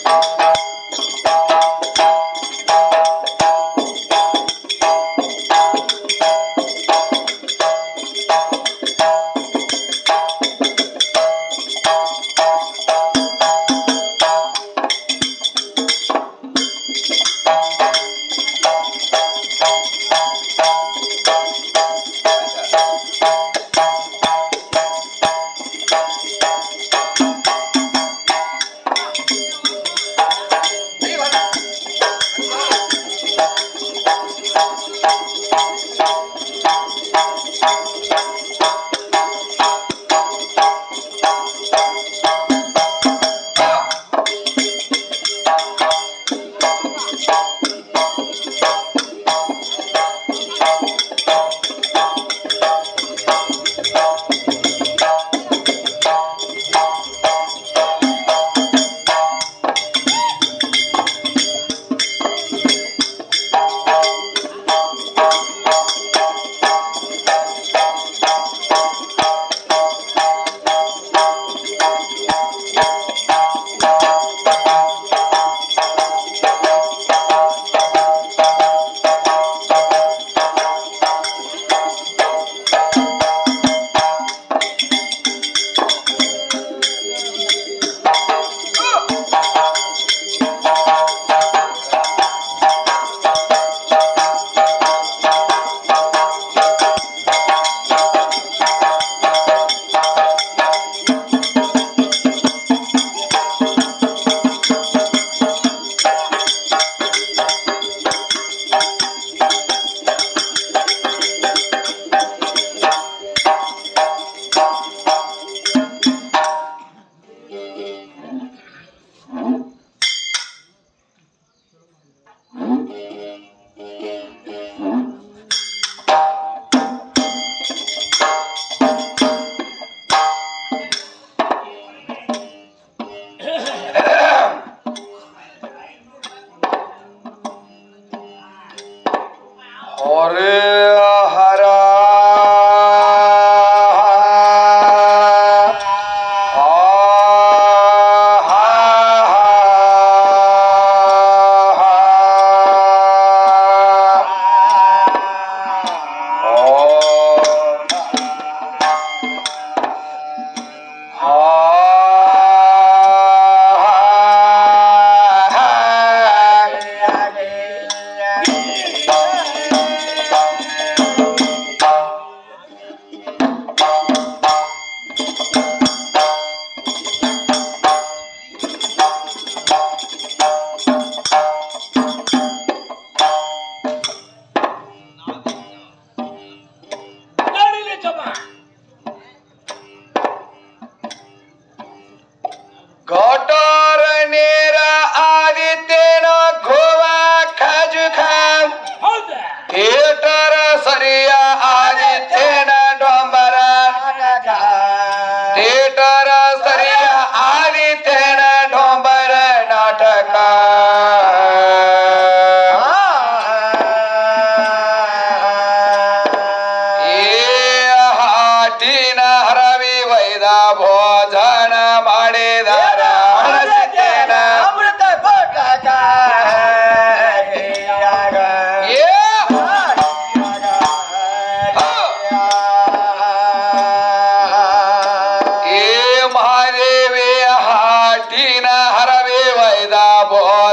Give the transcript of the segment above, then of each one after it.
ಹರೇ ಹರ ಆ ಹಾ ನಡಿಲಿ ಜಮ ಗಟಾರ ನೇರ ಆದಿತ್ಯನ ಗೋವ ಖಾಜು ಖಾಮ್ ಹೌದಾ ಥಿಯೇಟರ್ ಸರಿಯ ಆದಿತ್ಯನ ಡೊಂಬರ ಥಿಯೇಟರ್ ಸರಿಯ ಆದಿತ್ಯನ ಡೊಂಬರ ನಾಟಕ ಏ ಹಾಟಿನ ಹರವಿ ವೈದ ಭೋಜನ ಮಾಡಿದಾರ ಆದಿತ್ಯನ ಅಮೃತ ಪೋಟಕ ಏ ಏ ಮಹಾದೇವಿ ಹಾಟಿನ ಹರವಿ ವೈದ ಭೋಜನ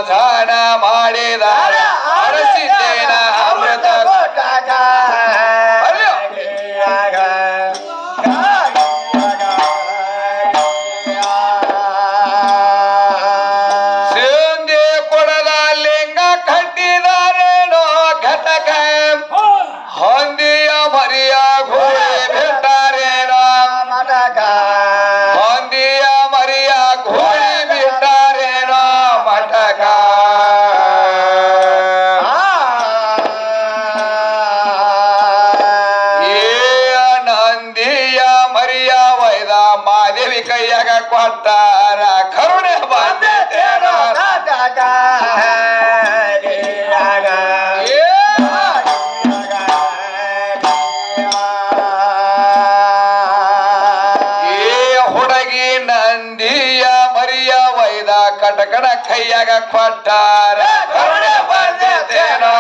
ಕೈಯಾಗ ಕೊಟ್ಟಾರ ಕರುಣೆ ಬಂದಿದ್ದೇನೋ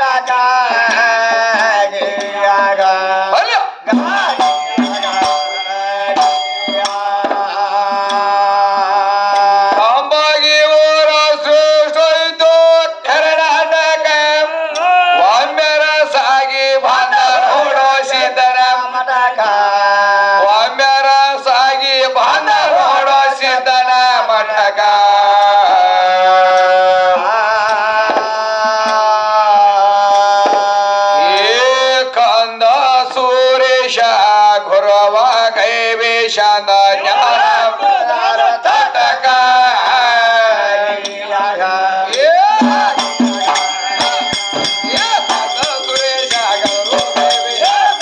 ಅಲ್ಲ ಅಂಬಾಗಿ ಊರ ಶ್ರೇಷ್ಠ ಇದ್ದು ಕರ್ನಾಟಕ ಒಮ್ಮೆರ ಸಾಗಿ ಬಂದ ನೋಡೋ ಸಿದ್ದನ ಒಮ್ಮೆರ ಸಾಗಿ ಬಂದ ನೋಡೋ ಸಿದ್ದನ ಮಠಕ ಏ ಕಂದ ಸುರೇಶ ಗುರವ ಕೈವೇಶನ ಜ್ಞಾನ ತಟಕ ಏ ಏ ಕಂದ ಸುರೇಶ ಗುರವ ಕೈವೇಶ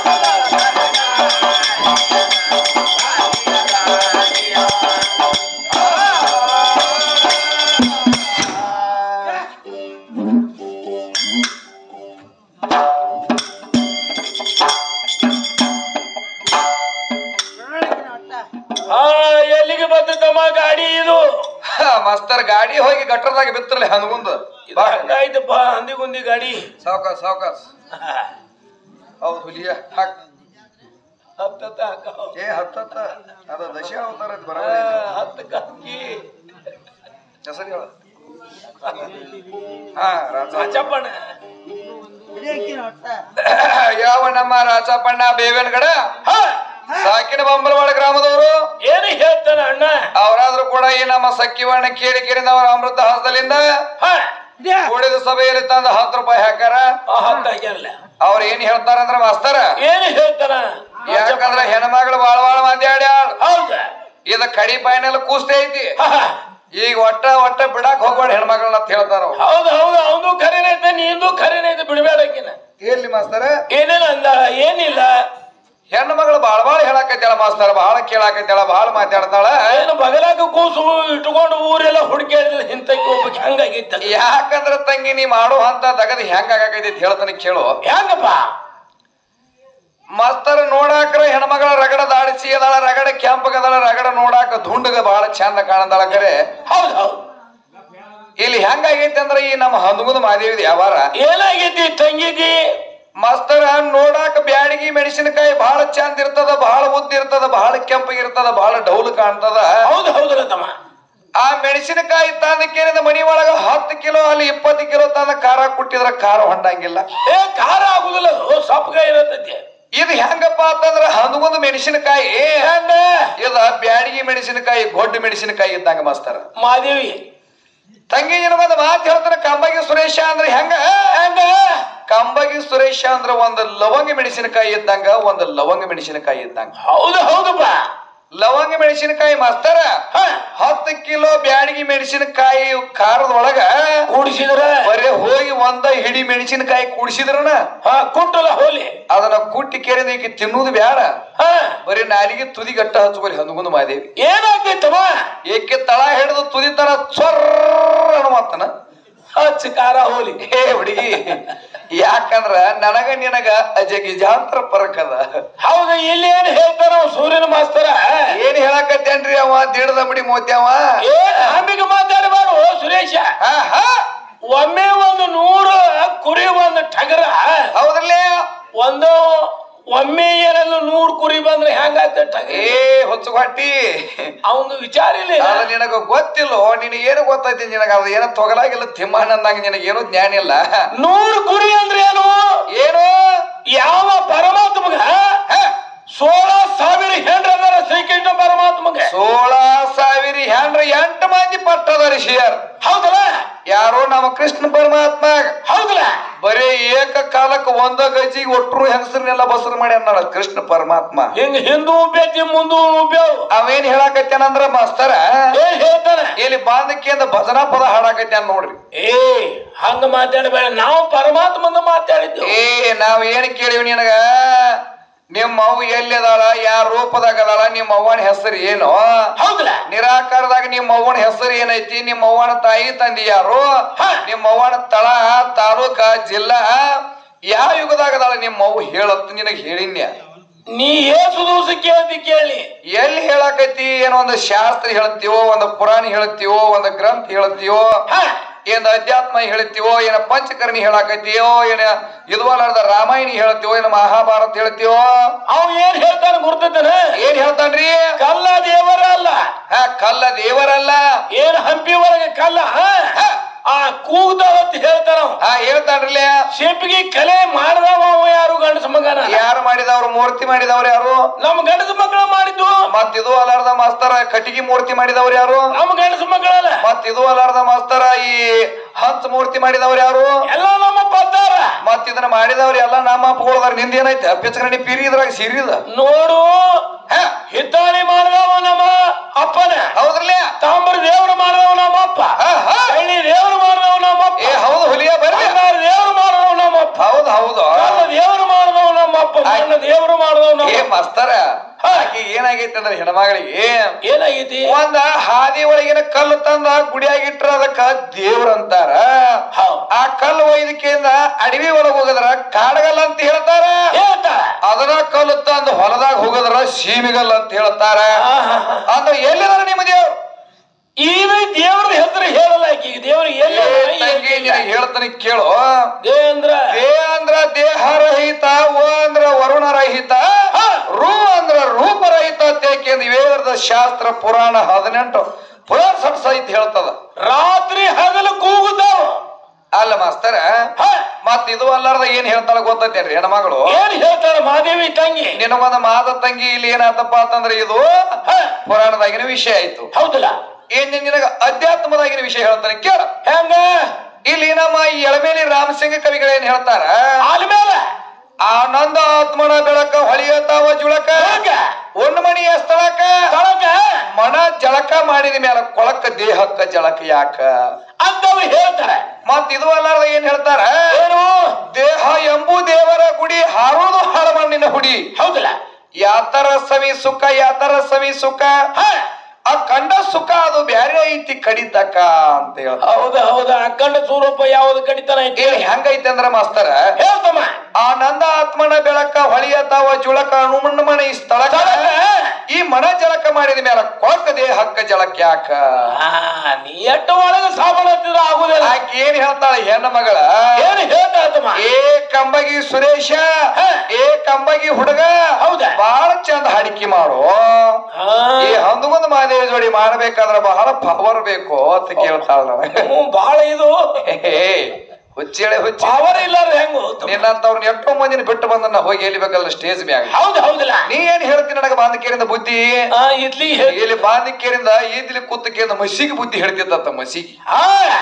ಆ ಎಲ್ಲಿಗೆ ಬಂತು ತಮ್ಮ ಗಾಡಿ ಇದು ಹಾ, ಮಸ್ತರ್ ಗಾಡಿ ಹೋಗಿ ಗಟ್ರದಾಗ ಬಿತ್ತರಲಿ ಹಂದ್ಗುಂದ ಇದು ಹಂಗಾಯ್ತಪ್ಪ ಹಂದಿ ಗುಂದಿ ಗಾಡಿ ಸಾವ್ಕಾಸ್ ಸಾವ್ಕಾಸ್ ಹೌದು ಹುಲಿಯ ಹಾಕ್ ಹತ್ತತ್ತ ಹಾಕವ್. ಏ ಹತ್ತತ್ತ ಅದ ದಶ ಅವತಾರ ಆ, ಬರ ಹತ್ತಕ್ಕ ಹಾಕಿ ಹೆಸರು ಹೇಳ ಹಾ ರಾಜ ರಾಜಪ್ಪಣ್ಣ ಯಾವ ನಮ್ಮ ರಾಜಪ್ಪಣ್ಣ ಬೇವನಗಡ ಹಾ, ಸಾಕಿನ ಬಂಬಲವಾಡ ಗ್ರಾಮದವರು ಏನು ಹೇಳ್ತಾನ ಅಣ್ಣ ಅವರಾದ್ರೂ ಕೂಡ ಈ ನಮ್ಮ ಸಖಿವಣ್ಣ ಕೇಳಿ ಕೇಳಿದ ಅವರ ಅಮೃತ ಹಸ್ತದಿಂದ ಹಾ, ಕೂಡಿದ ಸಭೆಯಲ್ಲಿ ತಂದ ಹತ್ತು ರೂಪಾಯಿ ಹಾಕಾರ ಆ ಹತ್ತ ಹಾಕ್ಯಾರಲ್ಲ ಅವ್ರ ಏನ್ ಹೇಳ್ತಾರಂದ್ರ ಮಾಸ್ತರ ಏನು ಹೇಳ್ತಾನ ಯಾಕಂದ್ರ ಹೆಣ್ಮಗಳು ಬಾಳ ಬಾಳ ಮಾತಾಡ್ಯಾಳ ಹೌದಾ ಇದ ಕಡಿ ಪಾಯಿನೆಲ್ಲ ಕೂಸ್ತೆ ಐತಿ ಹಾ, ಹಾ. ಈಗ ಒಟ್ಟ ಒಟ್ಟ ಬಿಡಾಕ್ ಹೋಗ್ಬೇಡ ಹೆಣ್ಮಗಳನ್ನ ಅಂತ ಹೇಳ್ತಾರ ಅವ್ರು. ಹೌದು ಹೌದು ಅವನು ಖರೇನೆ ಐತೆ ನೀಂದು ಖರೇನೆ ಐತೆ ಬಿಡಬೇಡಕಿನ ಎಲ್ಲಿ ಮಾಸ್ತರ ಏನೇನ ಅಂದ ಏನಿಲ್ಲ ಹೆಣ್ಣು ಮಗಳು ಬಾಳ ಬಾಳ ಹೇಳಾಕತ್ತಾಳ ಮಾಸ್ತರ ಬಾಳ ಕೇಳಾಕತ್ತಾಳ ಬಾಳ ಮಾತಾಡ್ತಾಳ ಏನು ಬಗಲಾಗ ಕೂಸು ಇಟ್ಕೊಂಡು ಊರೆಲ್ಲ ಹುಡುಕಾಡಿದ್ರೆ ಇಂತಕ್ಕೆ ಹೋಗ್ಬೇಕು ಹಂಗಾಗಿತ್ತ ಯಾಕಂದ್ರ ತಂಗಿ ನೀ ಮಾಡೋ ಅಂತ ತಗದ್ ಹೆಂಗ ಆಗಾಕೈತಿ ಅಂತ ಹೇಳ್ತಾನೆ ಕೇಳು ಹೆಂಗಪ್ಪ ಮಾಸ್ತರ ನೋಡಾಕ್ರ ಹೆಣ್ಮಗಳ ರಗಡ ದಾಡಿಸಿ ಅದಾಳ ರಗಡ ಕೆಂಪಗದಾಳ ರಗಡ ನೋಡಾಕ ದುಂಡಗ ಬಾಳ ಚಂದ ಕಾಣದಾಳ ಕರೆ ಹೌದು ಹೌದು ಇಲ್ಲಿ ಹೆಂಗಾಗೈತಿ ಅಂದ್ರ ಈ ನಮ್ಮ ಹಂದಗುಂದ ಮಾದೇವಿದ ಯಾವಾರ ಏನಾಗೈತಿ ತಂಗಿಗೆ ಮಾಸ್ತರ ನೋಡಾಕ ಬ್ಯಾಡಗಿ ಮೆಣಸಿನಕಾಯಿ ಬಹಳ ಚಂದ ಇರ್ತದ ಬಹಳ ಉದ್ದ ಇರ್ತದ ಬಹಳ ಕೆಂಪಗಿರ್ತದ ಬಹಳ ಡೌಲ್ ಕಾಣ್ತದ ಹೌದು ಹೌದಲ್ಲ ತಮ್ಮ ಆ ಮೆಣಸಿನಕಾಯಿ ತಂದಕ್ಕೇನಿದ ಮನಿ ಒಳಗ ಹತ್ತು ಕಿಲೋ ಅಲ್ಲಿ ಇಪ್ಪತ್ತು ಕಿಲೋ ತಂದ ಖಾರ ಕೊಟ್ಟಿದ್ರ ಖಾರ ಹೊಂಡಂಗಿಲ್ಲ ಏ ಖಾರ ಆಗುದಿಲ್ಲ ಅದು ಸಪ್ಪಗಾಯಿ ಇರತೈತಿ ಇದು ಹೆಂಗಪ್ಪ ಅಂತಂದ್ರ ಹಂದಗೊಂದು ಮೆಣಸಿನಕಾಯಿ ಹೆಂಗ ಇದ ಬ್ಯಾಡಗಿ ಮೆಣಸಿನಕಾಯಿ ಗೊಡ್ಡ ಮೆಣಸಿನಕಾಯಿ ಇದ್ದಂಗ ಮಾಸ್ತರ ಮಾದೇವಿ ತಂಗಿ ನಿನಗೊಂದು ಮಾತು ಹೇಳ್ತಾನೆ ಕಂಬಗಿ ಸುರೇಶ ಅಂದ್ರೆ ಹೆಂಗ ಹೆಂಗ ಕಂಬಗಿ ಸುರೇಶ ಅಂದ್ರ ಒಂದು ಲವಂಗ ಮೆಣಸಿನಕಾಯಿ ಇದ್ದಂಗ ಒಂದು ಲವಂಗ ಮೆಣಸಿನಕಾಯಿ ಇದ್ದಂಗ ಹೌದು ಹೌದಪ್ಪ ಲವಂಗ ಮೆಣಸಿನಕಾಯಿ ಮಾಸ್ತರ ಹ, ಹತ್ತು ಕಿಲೋ ಬ್ಯಾಡಗಿ ಮೆಣಸಿನಕಾಯಿ ಖಾರದೊಳಗ ಕೂಡಿಸಿದ್ರ ಬರೇ ಹೋಗಿ ಒಂದ ಹಿಡಿ ಮೆಣಸಿನಕಾಯಿ ಕೂಡಿಸಿದ್ರನ ಹಾ ಕುಟ್ಟಲ್ಲ ಹೋಲಿ ಅದನ್ನ ಕುಟ್ಟಿ ಕೆರೆದ ಈಗ ತಿನ್ನುವುದು ಬ್ಯಾಡ ಹಾ ಬರೀ ನಾಲಿಗೆ ತುದಿ ಗಟ್ಟ ಹಚ್ಕೊರಿ ಹಂದಗುಂದ ಮಾದೇವಿ ಏನಾಗ್ತೈತಮ್ಮ ಏಕೆ ತಳ ಹಿಡಿದು ತುದಿ ತರ ಚೊರ್ರ ಅನ್ನುವಂತನ ಹಚ್ಚ ಖಾರ ಹೋಲಿ ಹೇ ಹುಡುಗಿ ಯಾಕಂದ್ರ ನನಗ ನಿನಗ ಅಜಗಿಜಾಂತರ ಫರಕ್ ಅದ ಹೌದು ಇಲ್ಲಿ ಏನ್ ಹೇಳ್ತಾರ ಅವ ಸೂರ್ಯನ ಮಾಸ್ತರ ಏನ್ ಹೇಳಕತ್ತೇನ್ರಿ ಅವ ದಿಡದ ಮುಡಿ ಮೋತ್ಯಾವ ಏನ್ ಹಂಗಿಗೆ ಮಾತಾಡಬಾರು ಸುರೇಶ ಹಾ ಹಾ ಒಮ್ಮೆ ಒಂದು ನೂರು ಕುರಿ ಒಂದು ಟಗರ ಹೌದ್ರಲ್ಲೇ ಒಂದು ಒಮ್ಮೆ ಏನಾದ್ರು ನೂರು ಕುರಿ ಬಂದ್ರೆ ಹೆಂಗಾಗ್ತದೆ ಟಗರ ಏ ಹೊಚ್ಚು ಹೊಟ್ಟಿ ಅವಂಗ ವಿಚಾರ ಇಲ್ಲ ಅದ ನಿನಗ ಗೊತ್ತಿಲ್ಲೋ ನಿನಗೆ ಏನು ಗೊತ್ತೈತಿ ನಿನಗ ಅದು ಏನೋ ತೊಗಲಾಗಿಲ್ಲ ತಿಮ್ಮಣ್ಣ ಅಂದಂಗ ನಿನಗೆ ಏನೋ ಜ್ಞಾನ ಇಲ್ಲ ನೂರು ಕುರಿ ಅಂದ್ರೆ ಏನು ಏನು ಯಾವ ಪರಮಾತ್ಮಗ ಹ? ಸೋಳ ಸಾವಿರ ಹೆಂಡ್ರದಾರ ಶ್ರೀಕೃಷ್ಣ ಪರಮಾತ್ಮಗೆ ಸೋಳ ಸಾವಿರ ಹೆಂಡ್ರ ಎಂಟು ಮಂದಿ ಪಟ್ಟದ ಋಷಿಯರ್ ಹೌದಲ್ಲ ಯಾರೋ ನಮ್ಮ ಕೃಷ್ಣ ಪರಮಾತ್ಮ ಹೌದಲ್ಲ ಬರೀ ಏಕ ಕಾಲಕ್ಕೆ ಒಂದ ಗಜ್ಜಿಗೆ ಒಟ್ರು ಹೆಂಗಸರನ್ನೆಲ್ಲ ಬಸರು ಮಾಡಿ ಅನ್ನೋಳ ಕೃಷ್ಣ ಪರಮಾತ್ಮ ಹಿಂಗ ಹಿಂದೂ ಉಬ್ಬೇತಿ ಮುಂದೂ ಉಬ್ಬೇವು ಅವೇನ್ ಹೇಳಾಕತ್ತೇನಂದ್ರ ಮಾಸ್ತರ ಏನ್ ಹೇಳ್ತಾನೆ ಇಲ್ಲಿ ಬಾಂಧಕ್ಕಿಂದ ಭಜನಾ ಪದ ಹಾಡಾಕತ್ಯಾನ ನೋಡ್ರಿ ಏ ಹಂಗ ಮಾತಾಡಬೇಡ ನಾವು ಪರಮಾತ್ಮಂದ ಮಾತಾಡಿದ್ದು ಏ ನಾವ್ ಏನ್ ಕೇಳಿವಿ ನಿನಗ ನಿಮ್ಮ ಅವ್ವ ಎಲ್ಲಿ ಅದಾಳ ಯಾರ ರೂಪದಾಗ ಅದಾಳ ನಿಮ್ಮ ಅವ್ವನ ಹೆಸರು ಏನು ಹೌದಲ್ಲ ನಿರಾಕಾರದಾಗ ನಿಮ್ಮ ಅವ್ವನ ಹೆಸರು ಏನೈತಿ ನಿಮ್ಮ ಅವ್ವನ ತಾಯಿ ತಂದಿ ಯಾರು ಹ. ನಿಮ್ಮ ಅವ್ವನ ತಳ ತಾಲೂಕ ಜಿಲ್ಲಾ ಯಾವ ಯುಗದಾಗ ಅದಾಳ ನಿಮ್ಮ ಅವ್ವ ಹೇಳತ್ತು ನಿನಗೆ ಹೇಳಿನ್ಯ ನೀ ಏಸು ದಿವಸ ಕೇಳ್ತಿ ಕೇಳಿ ಎಲ್ಲಿ ಹೇಳಕೈತಿ ಏನೋ ಒಂದು ಶಾಸ್ತ್ರ ಹೇಳ್ತೀವೋ ಒಂದು ಪುರಾಣ ಹೇಳ್ತೀವೋ ಒಂದು ಗ್ರಂಥ ಹೇಳ್ತೀವೋ ಹ, ಏನ್ ಅಧ್ಯಾತ್ಮ ಹೇಳ್ತೀವೋ ಏನ ಪಂಚಕರ್ಣಿ ಹೇಳಕೈತಿಯೋ ಏನ ಇದುವಲ್ಲಾರ್ದ ರಾಮಾಯಣ ಹೇಳ್ತೀವೋ ಏನ ಮಹಾಭಾರತ ಹೇಳ್ತೀವೋ ಅವ್ ಏನ್ ಹೇಳ್ತಾನ ಗುರ್ತತನ ಏನ್ ಹೇಳ್ತಾನ್ರಿ ಕಲ್ಲ ದೇವರ ಅಲ್ಲ ಹಾ ಕಲ್ಲ ದೇವರಲ್ಲ ಏನ್ ಹಂಪಿ ಒಳಗೆ ಕಲ್ಲ ಹ? ಹ, ಆ ಕೂಗ್ತಾವ ಅಂತ ಹೇಳ್ತಾನ ಅವ. ಹಾ ಹೇಳ್ತಾನ್ರಲ್ಲ ಶಿಲ್ಪಿಗೆ ಕಲೆ ಮಾಡಿದವ ಅವ ಯಾರು ಗಂಡಸ ಮಗನ ಯಾರು ಮಾಡಿದವ್ರು ಮೂರ್ತಿ ಮಾಡಿದವ್ರು ಯಾರು ನಮ್ಮ ಗಂಡಸ ಮಕ್ಕಳ ಮಾಡಿದ್ದು ಮತ್ ಇದು ಅಲಾರ್ದ ಮಾಸ್ತರ ಕಟ್ಟಿಗೆ ಮೂರ್ತಿ ಮಾಡಿದವ್ರು ಯಾರು ನಮ್ಮ ಗಂಡಸ ಮಕ್ಕಳಲ್ಲ ಮತ್ ಇದು ಅಲಾರ್ದ ಮಾಸ್ತರ ಈ ಹಂಸ ಮೂರ್ತಿ ಮಾಡಿದವ್ರು ಯಾರು ಎಲ್ಲ ನಮ್ಮ ಪತ್ತಾರ ಮತ್ ಇದನ್ನ ಮಾಡಿದವ್ರು ಎಲ್ಲ ನಮ್ಮ ಅಪ್ಪಗಳದಾರ ನಿಂದ ಏನೈತೆ ಪಿಚ್ಚಕರಣಿ ಪೀರಿ ಇದ್ರಾಗ ಸಿರಿದ ನೋಡು ಹ, ಹಿತ್ತಾಳಿ ಮಾಡಿದವ ನಮ್ಮ ಅಪ್ಪನ ಹೌದ್ರಲ್ಲ ತಾಮ್ರ ದೇವರು ಮಾಡಿದವ ನಮ್ಮ ಅಪ್ಪ ಹ, ಹ. ಕಳ್ಳಿ ದೇವರು ಮಾಡಿದವ ನಮ್ಮ ಅಪ್ಪ ಏ ಹೌದು ಹುಲಿಯ ಬರ್ರಿ ಬಂಗಾರ ದೇವರು ಮಾಡಿದವ ನಮ್ಮ ಅಪ್ಪ ಹೌದು ಹೌದು ಕಲ್ಲ ದೇವರು ಮಾಡಿದವ ನಮ್ಮ ಅಪ್ಪ ಮಣ್ಣ ದೇವರು ಮಾಡಿದವ ನಮ್ಮ ಏ ಅಪ್ಪ. ಮಸ್ತರ ಆಕಿ ಏನಾಗೈತೆ ಅಂದ್ರೆ ಹೆಣ್ಮಗಳಿಗೆ ಏನಾಗೈತಿ ಒಂದ ಹಾದಿ ಒಳಗಿನ ಕಲ್ಲು ತಂದ ಗುಡಿಯಾಗಿಟ್ರ ಅದಕ್ಕ ದೇವ್ರ ಅಂತಾರ ಹೌದ್. ಆ ಕಲ್ಲು ಒಯ್ದಕ್ಕೆಯಿಂದ ಅಡವಿ ಒಳಗ್ ಹೋಗದ್ರ ಕಾಡಗಲ್ಲ ಅಂತ ಹೇಳ್ತಾರ ಹೇಳ್ತಾರ ಅದನ್ನ ಕಲ್ಲು ತಂದು ಹೊಲದಾಗ ಹೋಗದ್ರ ಸೀಮಿಗಲ್ಲ ಅಂತ ಹೇಳ್ತಾರ ಅಂದ್ರೆ ಎಲ್ಲಿದಾರ ನಿಮ್ಮ ದೇವ್ರು ಇದು ದೇವ್ರ ಹೆಸರು ಹೇಳಲ್ಲ ಆಕಿಗೆ ದೇವ್ರಿಗೆ ಎಲ್ಲಿ ಏ ಅದ, ತಂಗಿ ಎಲ್ಲಿ ಇಲ್ಲ. ನಿನಗೆ ಹೇಳ್ತಾನೆ ಕೇಳು ದೇವೇಂದ್ರ ದೇ ಅಂದ್ರ ದೇಹರಹಿತ ಓ ಅಂದ್ರ ವರುಣರಹಿತ ಹಾ. ರೂ ಅಂದ್ರ ರೂಪರಹಿತ ತೇಕೆಂದು ವೇದದ ಶಾಸ್ತ್ರ ಪುರಾಣ ಹದಿನೆಂಟು ಪುರಾಣ ಸಟ್ ಸಹಿತ ಹೇಳ್ತದ ರಾತ್ರಿ ಹಗಲು ಕೂಗುತ್ತಾವ ಅಲ್ಲ ಮಾಸ್ತರ ಹ, ಮತ್ ಇದು ಅಲ್ಲಾರ್ದ ಏನ್ ಹೇಳ್ತಾಳ ಗೊತ್ತೈತೇನ್ರಿ ಹೆಣ್ಮಗಳು ಏನ್ ಹೇಳ್ತಾಳ ಮಾದೇವಿ ತಂಗಿ ನಿನಗೊಂದ ಮಾದ ತಂಗಿ ಇಲ್ಲಿ ಏನಾತಪ್ಪ ಅಂತಂದ್ರೆ ಇದು ಹ, ಪುರಾಣದಾಗಿನ ವಿಷಯ ಆಯ್ತು ಹೌದಲ್ಲ ಏನ್ ನಿನಗ ಅಧ್ಯಾತ್ಮದಾಗಿನ ವಿಷಯ ಹೇಳ್ತಾನೆ ಕೇಳ ಹೆಂಗ ಇಲ್ಲಿ ನಮ್ಮ ಈ ಎಳಮೇಲಿ ರಾಮಸಿಂಗ ಕವಿಗಳೇನ್ ಹೇಳ್ತಾರ ಆಲ್ಮೇಲೆ ಆನಂದ ಆತ್ಮನ ಬೆಳಕ ಹೊಳಿಯತಾವ ಜುಳಕ ಹೆಂಗ ಮಣಿಯ ಸ್ಥಳಕ ತಳಕ ಮನ ಜಳಕ ಮಾಡಿದ ಮೇಲೆ ಕೊಳಕ ದೇಹಕ್ಕ ಜಳಕ ಯಾಕ ಅಂತವ್ ಹೇಳ್ತಾರೆ ಮತ್ ಇದು ಅಲ್ಲಾರ್ದ ಏನ್ ಹೇಳ್ತಾರ ಏನು ದೇಹ ಎಂಬು ದೇವರ ಗುಡಿ ಹಾರೋದು ಹಾಳ ಮಣ್ಣಿನ ಹುಡಿ ಹೌದಲ್ಲ ಯಾತರ ಸವಿ ಸುಖ ಯಾತರ ಸವಿ ಸುಖ ಹ, ಆ ಕಂಡ ಸುಖ ಅದು ಬ್ಯಾರೆ ಐತಿ ಕಡಿತಕ ಅಂತ ಹೇಳ್ತಾರ ಹೌದ ಹೌದ ಅಖಂಡ ಸ್ವರೂಪ ಯಾವ್ದು ಕಡಿತಾನ ಐತಿ ಏನ್ ಹೆಂಗೈತೆ ಅಂದ್ರ ಮಾಸ್ತರ ಹೇಳ್ತಮ್ಮ ಆನಂದ ಆತ್ಮನ ಬೆಳಕ ಹೊಳಿಯತಾವ ಜುಳಕ ಅಣುಮಣ್ಣ ಮಣಿ ಸ್ಥಳಕ ತಳಕ ಈ ಮನ ಜಳಕ ಮಾಡಿದ ಮೇಲೆ ಕೊಳಕ ದೇಹಕ್ಕ ಜಳಕ ಯಾಕ ಆ, ನೀ ಎಟ್ಟು ಒಳಗೆ ಸಾಬಣ ಹತ್ತಿದ್ರ ಆಗುದಿಲ್ಲ ಆಕೆ ಏನ್ ಹೇಳ್ತಾಳೆ ಹೆಣ್ಣ ಮಗಳ ಏನು ಹೇಳ್ತಾಳತ್ತಮ್ಮ ಏ ಕಂಬಗಿ ಸುರೇಶ ಹ. ಏ ಕಂಬಗಿ ಹುಡುಗ ಹೌದಾ? ಬಹಳ ಚಂದ ಹಾಡಿಕೆ ಮಾಡು ಹಾ. ಈ ಹಂದಗೊಂದು ಮಾದೇವಿ ಜೋಡಿ ಮಾಡ್ಬೇಕಾದ್ರ ಬಹಳ ಪವರ್ ಬೇಕು ಅಂತ ಕೇಳ್ತಾಳ ನನಗೆ ಹ್ಞೂ ಬಾಳ ಇದು ಹುಚ್ಚೇಳೆ ಹುಚ್ಚಿ ಪವರ್ ಇಲ್ಲಾರ ಹೆಂಗು ನಿನ್ನಂತವ್ರನ್ನ ಎಷ್ಟೋ ಮಂದಿನ ಬಿಟ್ಟು ಬಂದನ್ನ ಹೋಗಿ ಎಲ್ಲಿ ಬೇಕಲ್ಲ ಸ್ಟೇಜ್ ಮ್ಯಾಗ ಹೌದು ಹೌದಿಲ್ಲ ನೀ ಏನ್ ಹೇಳ್ತೀನಿ ನನಗೆ ಬಾಂಧಿಕೇರಿಂದ ಬುದ್ಧಿ ಆ, ಇಡ್ಲಿ ಹೇಳಿ ಇಲ್ಲಿ ಬಾಂಧಿಕೇರಿಂದ ಈದ್ಲಿ ಕುತ್ತಕೇರಿಂದ ಮಸಿಗೆ ಬುದ್ಧಿ ಹಿಡ್ತಿತ್ತ ಮಸಿಗೆ ಹಾ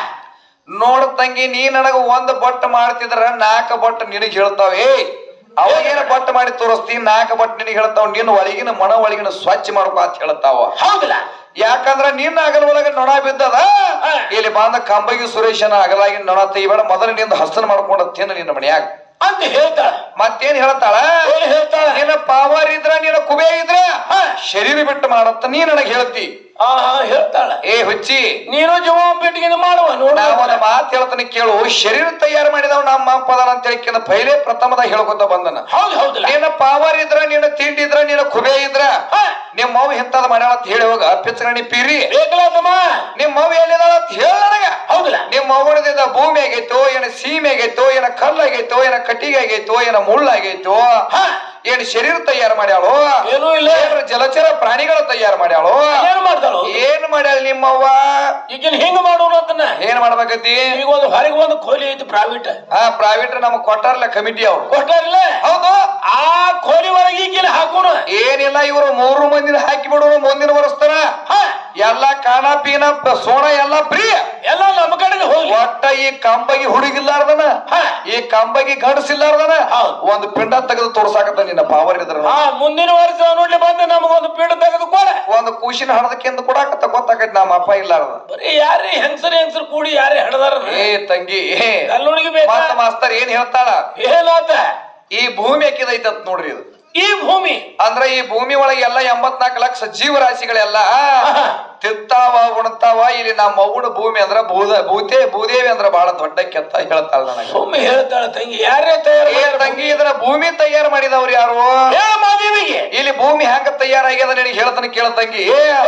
ನೋಡ ತಂಗಿ ನೀ ನನಗ ಒಂದ್ ಬಟ್ ಮಾಡ್ತಿದ್ರ ನಾಲ್ಕ ಬಟ್ ನಿನಗ್ ಹೇಳ್ತಾವೆ ಅವಾಗೇನ ಬಟ್ ಮಾಡಿ ತೋರಿಸ್ತಿ ನಾಲ್ಕ ಬಟ್ ನಿನಗ್ ಹೇಳ್ತಾವ ನಿನ್ನ ಒಳಗಿನ ಮನ ಒಳಗಿನ ಸ್ವಚ್ಛ ಮಾಡ್ಕೊ ಅಂತ ಹೇಳ್ತಾವ ಹೌದಿಲ್ಲ ಯಾಕಂದ್ರ ನಿನ್ನ ಅಗಲ ಒಳಗ ನೊಣ ಬಿದ್ದದ ಹಾ. ಇಲ್ಲಿ ಬಂದ ಕಂಬಗಿ ಸುರೇಶನ ಅಗಲಾಗಿ ನೊಣ ತೆಗಿಬೇಡ ಮೊದಲ ನಿಂದ ಹಸನ ಮಾಡ್ಕೊಂಡ ತಿನ್ನ ನಿನ್ನ ಮನ್ಯಾಗ ಅಂತ ಹೇಳ್ತಾಳ ಮತ್ತೇನ್ ಹೇಳ್ತಾಳ ಏನ್ ಹೇಳ್ತಾಳ ನಿನ್ನ ಪಾವರ್ ಇದ್ರ ನಿನ್ನ ಕುಬೆ ಇದ್ರ ಹಾ. ಶರೀರ ಬಿಟ್ಟು ಮಾಡತ್ತ ನೀ ನನಗ್ ಹೇಳ್ತಿ ಹಾ ಹಾ ಹೇಳ್ತಾಳ ಏ ಹುಚ್ಚಿ ನೀನು ಜೀವ ಬಿಟ್ಟಿಗೆ ಮಾಡುವ ನೋಡು ನಾ ಒಂದು ಮಾತು ಹೇಳ್ತಾನೆ ಕೇಳು ಶರೀರ ತಯಾರು ಮಾಡಿದವ್ ನಮ್ಮ ಅಪ್ಪದನ ಅಂತ ಹೇಳಿಕಿಂದ ಪೈಲೆ ಪ್ರಥಮದಾಗ ಹೇಳ್ಕೊತ ಬಂದನ ಹೌದು ಹೌದಿಲ್ಲ ನಿನ್ನ ಪಾವರ್ ಇದ್ರ ನಿನ್ನ ತಿಂಡಿ ಇದ್ರ ನಿನ್ನ ಕುಬೆ ಇದ್ರ ಹಾ ನಿಮ್ಮ ಮವ್ ಎಂತದ ಮಾಡ್ಯಾಳ ಅಂತ ಹೇಳಿ ಹೋಗ ಪಿಚ್ಚಗಣಿ ಪೀರಿ ಬೇಕಲ್ಲ ತಮ್ಮ ನಿಮ್ಮ ಮವ್ ಎಲ್ಲಿದಾಳ ಅಂತ ಹೇಳ ನನಗ ಹೌದಿಲ್ಲ ನಿಮ್ಮ ಮವಳದಿಂದ ಭೂಮಿ ಆಗೈತೋ ಏನ ಸೀಮೆ ಆಗೈತೋ ಏನ ಕಲ್ಲಾಗೈತೋ ಏನ ಕಟ್ಟಿಗೆ ಆಗೈತೋ ಏನ ಮುಳ್ಳಾಗೈತೋ ಹಾ ಏನ್ ಶರೀರ ತಯಾರು ಮಾಡ್ಯಾಳು ಏನೂ ಇಲ್ಲ ಏನ್ರ ಜಲಚರ ಪ್ರಾಣಿಗಳ ತಯಾರು ಮಾಡ್ಯಾಳು ಏನ್ ಮಾಡ್ತಾಳು ಏನ್ ಮಾಡ್ಯಾಳ ನಿಮ್ಮವ್ವ ಈಗಿನ ಹಿಂಗ ಮಾಡೋಣ ಅಂತನ ಏನ್ ಮಾಡ್ಬೇಕತಿ ಈಗ ಒಂದು ಹೊರಗೆ ಒಂದು ಕೋಲಿ ಐತಿ ಪ್ರೈವೇಟ್ ಹಾ ಪ್ರೈವೇಟ್ ನಮಗ್ ಕೊಟ್ಟಾರಲ್ಲ ಕಮಿಟಿ ಅವ್ರು ಕೊಟ್ಟಾರಿಲ್ಲ ಹೌದು ಆ ಕೋಲಿ ಒಳಗೆ ಈಗಿನ ಹಾಕೋಣ ಏನಿಲ್ಲ ಇವರು ಮೂರು ಮಂದಿನ ಹಾಕಿ ಬಿಡೋರು ಮುಂದಿನ ವರ್ಷತನ ಹಾ ಎಲ್ಲ ಕಾಣ ಪೀನ ಪ- ಸೋಣ ಎಲ್ಲ ಫ್ರೀ ಎಲ್ಲ ನಮ್ಮ ಕಡೆಗೆ ಹೋಗಿ ಒಟ್ಟ ಈ ಕಂಬಗಿ ಹುಡುಗಿಲ್ಲಾರ್ದನ ಹಾ. ಈ ಕಂಬಗಿ ಗಂಡಸಿಲ್ಲಾರ್ದನ ಹೌದು. ಒಂದು ಪಿಂಡ ತೆಗೆದು ತೋರ್ಸಾಕತ್ತ ನಿನ್ನ ಪಾವರ್ ಇದ್ರ ಹಾ ಮುಂದಿನ ವರ್ಷ ನೋಡ್ಲಿ ಬಂದು ನಮಗೊಂದು ಪೀಠ ತೆಗೆದು ಕೊಡ ಒಂದು ಕೂಸಿನ ಹಣದಕ್ಕೆಂದು ಕೊಡಾಕತ್ತ ಗೊತ್ತಾಕೈತಿ ನಮ್ಮ ಅಪ್ಪ ಇಲ್ಲಾರ್ದ ಬರೀ ಯಾರೇ ಹೆಂಗಸರಿ ಹೆಂಗಸರು ಕೂಡಿ ಯಾರೇ ಹಡದಾರ ಏ ತಂಗಿ ಕಲ್ಲುಣಿಗೆ ಬೇಕಾ ಮತ್ತ ಮಾಸ್ತರ್ ಏನ್ ಹೇಳ್ತಾಳ ಏನಾತ ಈ ಭೂಮಿ ಹಾಕಿದೈತತ್ ನೋಡ್ರಿ ಇದು ಈ ಭೂಮಿ ಅಂದ್ರ ಈ ಭೂಮಿ ಒಳಗೆ ಎಲ್ಲ ಎಂಬತ್ನಾಲ್ಕು ಲಕ್ಷ ಜೀವರಾಶಿಗಳೆಲ್ಲ ತಿತ್ತಾವ ಉಣ್ತಾವ ಇಲ್ಲಿ ನಮ್ಮ ಮಗುನ ಭೂಮಿ ಅಂದ್ರ ಭೂದ ಭೂತೆ ಭೂದೇವಿ ಅಂದ್ರ ಬಹಳ ದೊಡ್ಡ ಕೆತ್ತ ಹೇಳ್ತಾಳ ನನಗ ಸುಮ್ಮನೆ ಹೇಳ್ತಾಳ ತಂಗಿ ಯಾರೇ ತಯಾರು ಏ ತಂಗಿ ಇದನ್ನ ಭೂಮಿ ತಯಾರು ಮಾಡಿದವ್ರು ಯಾರು ಹೇಳ ಮಾದೇವಿಗೆ ಇಲ್ಲಿ ಭೂಮಿ ಹೆಂಗ ತಯಾರಾಗ್ಯದ ನಿನಗೆ ಹೇಳ್ತಾನೆ ಕೇಳ ತಂಗಿ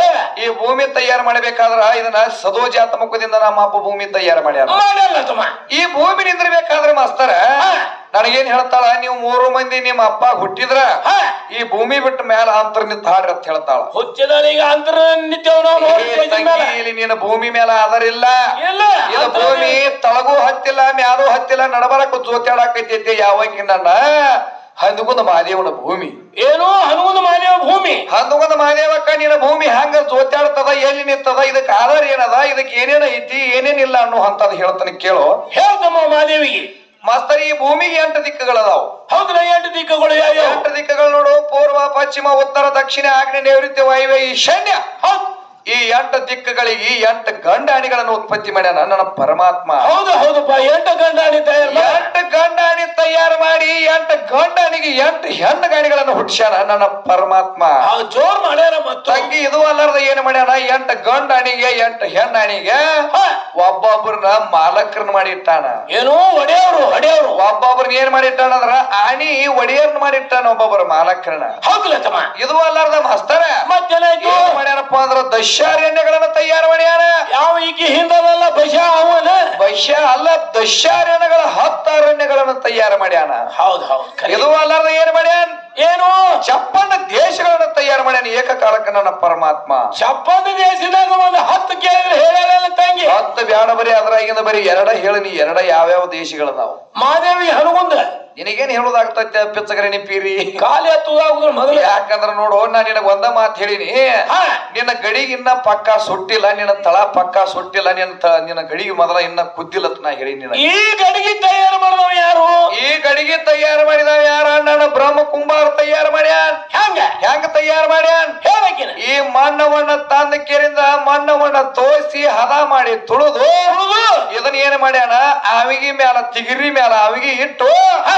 ಈ ಭೂಮಿ ತಯಾರು ಮಾಡಬೇಕಾದ್ರ ಇದನ್ನ ಸದೋಜಾತ ಮುಖದಿಂದ ನಮ್ಮ ಅಪ್ಪ ಭೂಮಿ ತಯಾರು ಮಾಡ್ಯಾರ ಮಾಡಲ್ಲ ತಮ್ಮ ಈ ಭೂಮಿ ನಿಂದಿರ್ಬೇಕಾದ್ರೆ ಮಾಸ್ತರ ನನಗೇನ್ ಹೇಳ್ತಾಳ ನೀವು ಮೂರು ಮಂದಿ ನಿಮ್ಮ ಅಪ್ಪ ಹುಟ್ಟಿದ್ರ ಹಾ. ಈ ಭೂಮಿ ಬಿಟ್ಟ ಮೇಲೆ ಅಂತರ ನಿಂತ ಹಾಡ್ರಿ ಅಂತ ಹೇಳ್ತಾಳ ಹುಚ್ಚಿದಾಳ ಈಗ ಅಂತರ ನಿತ್ಯವ್ ನಾವು ಏ ನೋಡ್ತೀವಿ ತಂಗಿ ಇಲ್ಲಿ ನಿನ್ನ ಭೂಮಿ ಮೇಲೆ ಆಧಾರಿಲ್ಲ ಇಲ್ಲ ಇದು ಅಂತರ ಭೂಮಿ ತಳಗೂ ಹತ್ತಿಲ್ಲ ಮ್ಯಾಲೂ ಹತ್ತಿಲ್ಲ ನಡಬರಕ್ಕೂ ಜೋತ್ಯಾಡಕೈತಿ ಯಾವಾಗ ನನ್ನ ಹಂದಗುಂದ ಮಹಾದೇವನ ಭೂಮಿ ಏನು ಹನುಮಂತ ಮಾದೇವ ಭೂಮಿ ಹಂದಗುಂದ ಮಹಾದೇವಕ್ಕ ನಿನ್ನ ಭೂಮಿ ಹಂಗ ಜೋತ್ಯಾಡ್ತದ ಎಲ್ಲಿ ನಿಂತದ ಇದಕ್ಕೆ ಆಧಾರ ಏನದ ಇದಕ್ಕೆ ಏನೇನ ಐತಿ ಏನೇನಿಲ್ಲ ಅನ್ನೋ ಅಂತದ್ ಹೇಳ್ತಾನೆ ಕೇಳು ಹೇಳ್ತಮ್ಮ ಮಾದೇವಿಗೆ ಮಾಸ್ತರ್ ಈ ಭೂಮಿಗೆ ಎಂಟು ದಿಕ್ಕುಗಳದಾವು ಹೌದ್ರ ಎಂಟು ದಿಕ್ಕಗಳು ಯಾವ್ಯಾವ ಎಂಟು ದಿಕ್ಕುಗಳು ನೋಡು ಪೂರ್ವ ಪಶ್ಚಿಮ ಉತ್ತರ ದಕ್ಷಿಣ ಆಗ್ನೇಯ ನೈಋತ್ಯ ವಾಯುವ್ಯ ಈಶಾನ್ಯ ಹೌದು ಈ ಎಂಟು ದಿಕ್ಕುಗಳಿಗೆ ಎಂಟು ಗಂಡಾಣಿಗಳನ್ನು ಉತ್ಪತ್ತಿ ಮಾಡ್ಯಾನ ನನ್ನ ಪರಮಾತ್ಮ ಹೌದು ಹೌದಪ್ಪ ಎಂಟು ಗಂಡಾಣಿ ತಯಾರು ಮಾಡಿ ಎಂಟು ಗಂಡಾಣಿ ತಯಾರು ಮಾಡಿ ಎಂಟು ಗಂಡಾಣಿಗೆ ಎಂಟು ಹೆಣ್ಣು ಗಾಣಿಗಳನ್ನು ಹುಟ್ಸ್ಯಾನ ನನ್ನ ಪರಮಾತ್ಮ ಆ ಜೋರ್ ಮಾಡ್ಯಾರ ಮತ್ತು ತಂಗಿ ಇದು ಅಲ್ಲಾರ್ದ ಏನ್ ಮಾಡ್ಯಾನ ಎಂಟು ಗಂಡಾಣಿಗೆ ಎಂಟು ಹೆಣ್ಣಾಣಿಗೆ ಹಾ. ಒಬ್ಬೊಬ್ಬರನ್ನ ಮಾಲಕರನ್ನ ಮಾಡಿಟ್ಟಾನ ಏನು ಒಡೆಯವರು ಒಡೆಯವರು ಒಬ್ಬೊಬ್ಬರನ್ನ ಏನ್ ಮಾಡಿಟ್ಟಾನ ಅಂದ್ರ ಆಣಿ ಒಡೆಯರ್ನ ಮಾಡಿಟ್ಟಾನ ಒಬ್ಬೊಬ್ಬರ ಮಾಲಕರನ್ನ ಹೌದಲ್ಲ ತಮ್ಮ ಇದು ಅಲ್ಲಾರ್ದ ಮಾಸ್ತರ ಮತ್ತೇನಾಯ್ತು ಏನ್ ಮಾಡ್ಯಾನಪ್ಪ ಅಂದ್ರ ದಶಾರಣ್ಯಗಳನ್ನ ತಯಾರು ಮಾಡ್ಯಾನ ಯಾವ ಈಕಿ ಹಿಂದದಲ್ಲ ಬಶ ಅವನ ವೈಶ್ಯ ಅಲ್ಲ ದಶಾರಣ್ಯಗಳ ಹತ್ತು ಅರಣ್ಯಗಳನ್ನು ತಯಾರು ಮಾಡ್ಯಾನ ಹೌದು ಹೌದು ಖರೆ. ಇದು ಅಲ್ಲಾರ್ದ ಏನ್ ಮಾಡ್ಯಾನ್ ಏನು ಚಪ್ಪಣ್ಣ ದೇಶಗಳನ್ನ ತಯಾರು ಮಾಡ್ಯಾನ ಏಕಕಾಲಕ್ಕೆ ನನ್ನ ಪರಮಾತ್ಮ ಚಪ್ಪಂದ ದೇಶದಾಗ ಒಂದು ಹತ್ತು ಕೇಳಿದ್ರೆ ಹೇಳಲ್ಲ ತಂಗಿ ಹತ್ತು ಬ್ಯಾಡ ಬರೀ ಅದ್ರಾಗಿಂದ ಬರೀ ಎರಡ ಹೇಳಿ ನೀ ಎರಡ ಯಾವ್ಯಾವ ದೇಶಗಳದಾವು ಮಾದೇವಿ ಹನುಗುಂದ ನಿನಗೇನ್ ಹೇಳೋದಾಗ್ತೈತೆ ಪಿಚ್ಚಗರಣಿ ಪೀರಿ ಖಾಲಿ ಹತ್ತುದಾಗುದ್ರ ಮೊದಲು ಯಾಕಂದ್ರ ನೋಡು ನಾ ನಿನಗ ಒಂದ ಮಾತು ಹೇಳಿನಿ ಹಾ. ನಿನ್ನ ಗಡಿಗಿನ್ನ ಪಕ್ಕ ಸುಟ್ಟಿಲ್ಲ ನಿನ್ನ ತಳ ಪಕ್ಕ ಸುಟ್ಟಿಲ್ಲ ನಿನ್ನ ತ- ನಿನ್ನ ಗಡಿಗೆ ಮೊದಲ ಇನ್ನ ಕುದ್ದಿಲ್ಲ ಅಂತ ನಾ ಹೇಳಿ ನಿನಗೆ ಈ ಗಡಿಗೆ ತಯಾರು ಮಾಡಿದವ ಯಾರು ಈ ಗಡಿಗೆ ತಯಾರು ಮಾಡಿದ ಯಾರ ನನ್ನ ಬ್ರಹ್ಮ ಕುಂಬಾರ ತಯಾರು ಮಾಡ್ಯಾನ್ ಹೆಂಗ ಹೆಂಗ ತಯಾರು ಮಾಡ್ಯಾನ್ ಹೇಳಕಿನ ಈ ಮಣ್ಣವನ್ನ ತಂದ ಕೇರಿಂದ ಮಣ್ಣವನ್ನ ತೋರಿಸಿ ಹದ ಮಾಡಿ ತುಳಿದು ಇದನ್ನ ಏನ್ ಮಾಡ್ಯಾನ ಆವಿಗೆ ಮ್ಯಾಲ ತಿಗಿರಿ ಮ್ಯಾಲ ಆವಿಗೆ ಇಟ್ಟು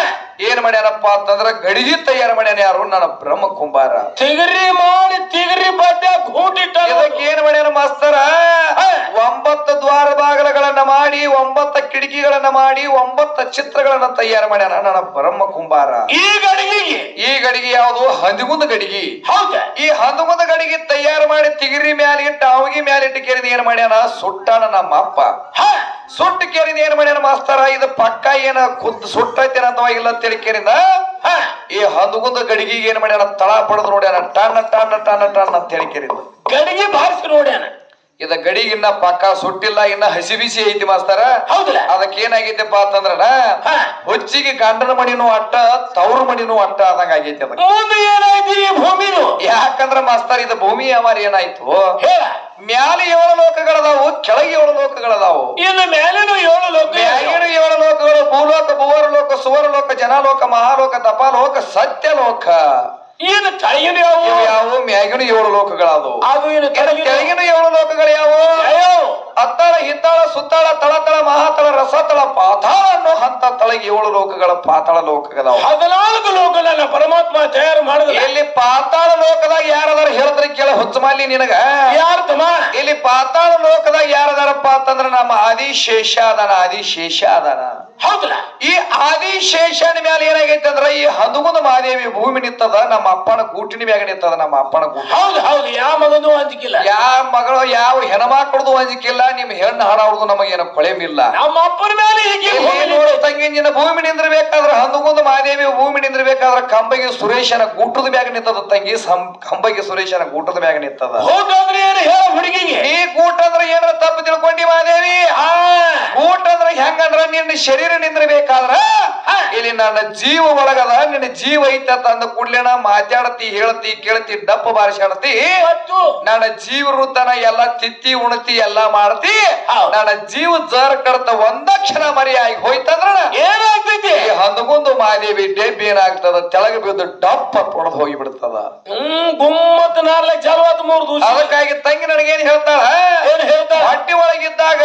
ಏನ್ ಮಾಡ್ಯಾನಪ್ಪ ಅಂತಂದ್ರ ಗಡಿಗೆ ತಯಾರು ಮಾಡ್ಯಾನ ಯಾರು ನನ್ನ ಬ್ರಹ್ಮ ಕುಂಬಾರ ತಿಗರಿ ಮಾಡಿ ತಿಗರಿ ಬಡ್ಡೆ ಗೂಟಿಟ್ಟ ಇದಕ್ಕೆ ಏನ್ ಮಾಡ್ಯಾನ ಮಾಸ್ತರ ಒಂಬತ್ತು ದ್ವಾರ ಬಾಗಲಗಳನ್ನ ಮಾಡಿ ಒಂಬತ್ತ ಕಿಟಕಿಗಳನ್ನ ಮಾಡಿ ಒಂಬತ್ತ ಚಿತ್ರಗಳನ್ನ ತಯಾರು ಮಾಡ್ಯಾನ ನನ್ನ ಬ್ರಹ್ಮ ಕುಂಬಾರ ಈ ಗಡಿಗೆಗೆ ಈ ಗಡಿಗೆ ಯಾವುದು ಹಂದಿಗುಂದ ಗಡಿಗೆ ಹೌದ ಈ ಹಂದಗುಂದ ಗಡಿಗೆ ತಯಾರು ಮಾಡಿ ತಿಗಿರಿ ಮ್ಯಾಲ ಇಟ್ಟು ಅವಗಿ ಮ್ಯಾಲ ಇಟ್ಟು ಕೇರಿದ ಏನ್ ಮಾಡ್ಯಾನ ಸುಟ್ಟಾನ ನಮ್ಮ ಅಪ್ಪ ಹ ಸುಟ್ಟು ಕೇರಿದ ಏನ್ ಮಾಡ್ಯಾನ ಮಾಸ್ತರ ಇದು ಪಕ್ಕ ಏನ ಖುದ್ ಸುಟ್ಟೈತೇನ ಅಥವಾ ಇಲ್ಲ ಅಂತೇಳಿ ಕೇರಿದ ಹ ಈ ಹಂದಗುಂದ ಗಡಿಗೆ ಏನ್ ಮಾಡ್ಯಾನ ತಳ ಪಡೆದು ನೋಡ್ಯಾನ ಟಣ್ಣ ಟಣ್ಣ ಟಣ್ಣ ಟಣ್ಣ ಅಂತ ಹೇಳಿ ಕೇರಿದ ಗಡಿಗೆ ಬಾರಿಸಿ ನೋಡ್ಯಾನ ಇದ ಗಡಿಗೆ ಇನ್ನ ಪಕ್ಕ ಸುಟ್ಟಿಲ್ಲ ಇನ್ನ ಹಸಿ ಬಿಸಿ ಐತಿ ಮಾಸ್ತರ ಹೌದಲ್ಲ ಅದಕ್ಕೆ ಏನಾಗೈತೆಪ್ಪ ಅಂತಂದ್ರ ಹ ಹುಚ್ಚಿಗೆ ಗಂಡನ ಮಣಿನೂ ಅಟ್ಟ ತವ್ರ ಮಣಿನೂ ಅಟ್ಟ ಆದಂಗ ಆಗೈತಿ ಅದಕ್ಕೆ ಮುಂದೆ ಏನಾಯ್ತು ಈ ಭೂಮಿದು ಯಾಕಂದ್ರ ಮಾಸ್ತರ್ ಇದು ಭೂಮಿ ಅವಾರ ಏನಾಯ್ತು ಹೇಳ ಮ್ಯಾಲೆ ಏಳು ಲೋಕಗಳದಾವು ಕೆಳಗೆ ಏಳು ಲೋಕಗಳದಾವು ಇನ್ನು ಮೇಲೇನು ಏಳು ಲೋಕ ಮ್ಯಾಗಿನ ಏಳು ಲೋಕಗಳು ಭೂಲೋಕ ಭುವರ ಲೋಕ ಸುವರ ಲೋಕ ಜನಲೋಕ ಮಹಾಲೋಕ ತಪಾಲೋಕ ಸತ್ಯಲೋಕ ಏನು ತಳಗಿನ ಯಾವ ಇವು ಯಾವ ಮ್ಯಾಗಿನ ಏಳು ಲೋಕಗಳಾದವು ಅದು ಏನು ಇನ್ನು ತಳಗಿನ ಕೆಳಗಿನ ಏಳು ಲೋಕಗಳು ಯಾವ ಯಾವ ಅತ್ತಾಳ ಹಿತ್ತಾಳ ಸುತ್ತಾಳ ತಳತಳ ಮಹಾತಳ ರಸತಳ ಪಾತಾಳ ಅನ್ನೋ ಹಂತ ತಳಗೆ ಏಳು ಲೋಕಗಳ ಪಾತಾಳ ಲೋಕಗಳದಾವು ಹದಿನಾಲ್ಕು ಲೋಕಗಳನ್ನ ಪರಮಾತ್ಮ ತಯಾರು ಮಾಡಿದ ಇಲ್ಲಿ ಪಾತಾಳ ಲೋಕದಾಗ ಯಾರದಾರ ಹೇಳಿದ್ರೆ ಕೇಳ ಹುಚ್ಚಮಾಲಿ ನಿನಗ ಯಾರು ತಮ್ಮ ಇಲ್ಲಿ ಪಾತಾಳ ಲೋಕದಾಗ ಯಾರದಾರಪ್ಪ ಅಂತಂದ್ರ ನಮ್ಮ ಆದಿಶೇಷ ಅದಾನ ಆದಿಶೇಷ ಅದಾನ ಹೌದಲ್ಲ ಈ ಆದಿಶೇಷನ ಮ್ಯಾಲ ಏನಾಗೈತೆ ಅಂದ್ರ ಈ ಹನುಮನ ಮಹಾದೇವಿ ಭೂಮಿ ನಿಂತದ ನಮ್ಮ ಅಪ್ಪನ ಗೂಟಿನ ಮ್ಯಾಗ ನಿಂತದ ನಮ್ಮ ಅಪ್ಪನ ಗೂಟ ಹೌದು ಹೌದು ಯಾವ ಮಗನೂ ಅಂಜಿಕಿಲ್ಲ ಯಾವ ಮಗಳು ಯಾವ ಹೆಣ್ಮಕ್ಳದು ಅಂಜಿಕಿಲ್ಲ ನಿಮ್ ಹೆಣ್ಣು ಹಾಡಾವ್ರದು ನಮಗೇನು ಕೊಳೆಮಿಲ್ಲ ನಮ್ಮ ಅಪ್ಪನ ಮೇಲೆ ಹೀಗೆ ಇಲ್ಲಿ ಭೂಮಿ ನೋಡು ತಂಗಿ ನಿನ್ನ ಭೂಮಿ ನಿಂದಿರ್ಬೇಕಾದ್ರ ಹಂದಗುಂದ ಮಹಾದೇವಿ ಭೂಮಿ ನಿಂದಿರ್ಬೇಕಾದ್ರ ಕಂಬಗೆ ಸುರೇಶನ ಗೂಟದ ಮ್ಯಾಗ ನಿಂತದ ತಂಗಿ ಸಂ- ಕಂಬಗೆ ಸುರೇಶನ ಗೂಟದ ಮ್ಯಾಗ ನಿಂತದ ಹೋಗ ಅಂದ್ರೆ ಏನು ಹೇಳ ಹುಡುಗಿಗೆ ಈ ಗೂಟ ಅಂದ್ರ ಏನಾರ ತಪ್ಪು ತಿಳ್ಕೊಂಡಿ ಮಹಾದೇವಿ ಆ ಗೂಟ ಅಂದ್ರ ಹೆಂಗಂದ್ರ ನಿನ್ನ ಶರೀರ ನಿಂದಿರ್ಬೇಕಾದ್ರ ಇಲ್ಲಿ ನನ್ನ ಜೀವ ಒಳಗದ ನಿನ್ನ ಜೀವ ಐತ ಅಂದ ಕೂಡ್ಲೇನ ಮಾತಾಡತಿ ಹೇಳ್ತಿ ಕೇಳ್ತಿ ಡಪ್ಪ ಬಾರಿಸಾಡತಿ ಮತ್ತು ನನ್ನ ಜೀವ ವೃತ್ತನ ಎಲ್ಲ ತಿತ್ತಿ ಉಣತಿ ಎಲ್ಲಾ ಮಾಡ್ತಿ ಹೌದ್. ನನ್ನ ಜೀವ ಜರ್ ಕಡ್ತ ಒಂದ ಕ್ಷಣ ಮರಿ ಆಗಿ ಹೋಯ್ತಂದ್ರ ಏನಾಗ್ತೈತಿ ಈ ಹಂದಗುಂದು ಮಾದೇವಿ ಡೆಬ್ಬಿ ಏನಾಗ್ತದ ತೆಳಗ ಬಿದ್ದು ಡಪ್ಪ ತೊಡೆದು ಹೋಗಿ ಬಿಡ್ತದ ಹ್ಮ್ ಗುಮ್ಮತ್ ನಾರ್ಲೆ ಚಾಲು ಆತ ಮೂರು ದಿವಸ ಅದಕ್ಕಾಗಿ ತಂಗಿ ನನಗೇನ್ ಹೇಳ್ತಾಳ ಏನ್ ಹೇಳ್ತಾಳ ಹೊಟ್ಟಿ ಒಳಗಿದ್ದಾಗ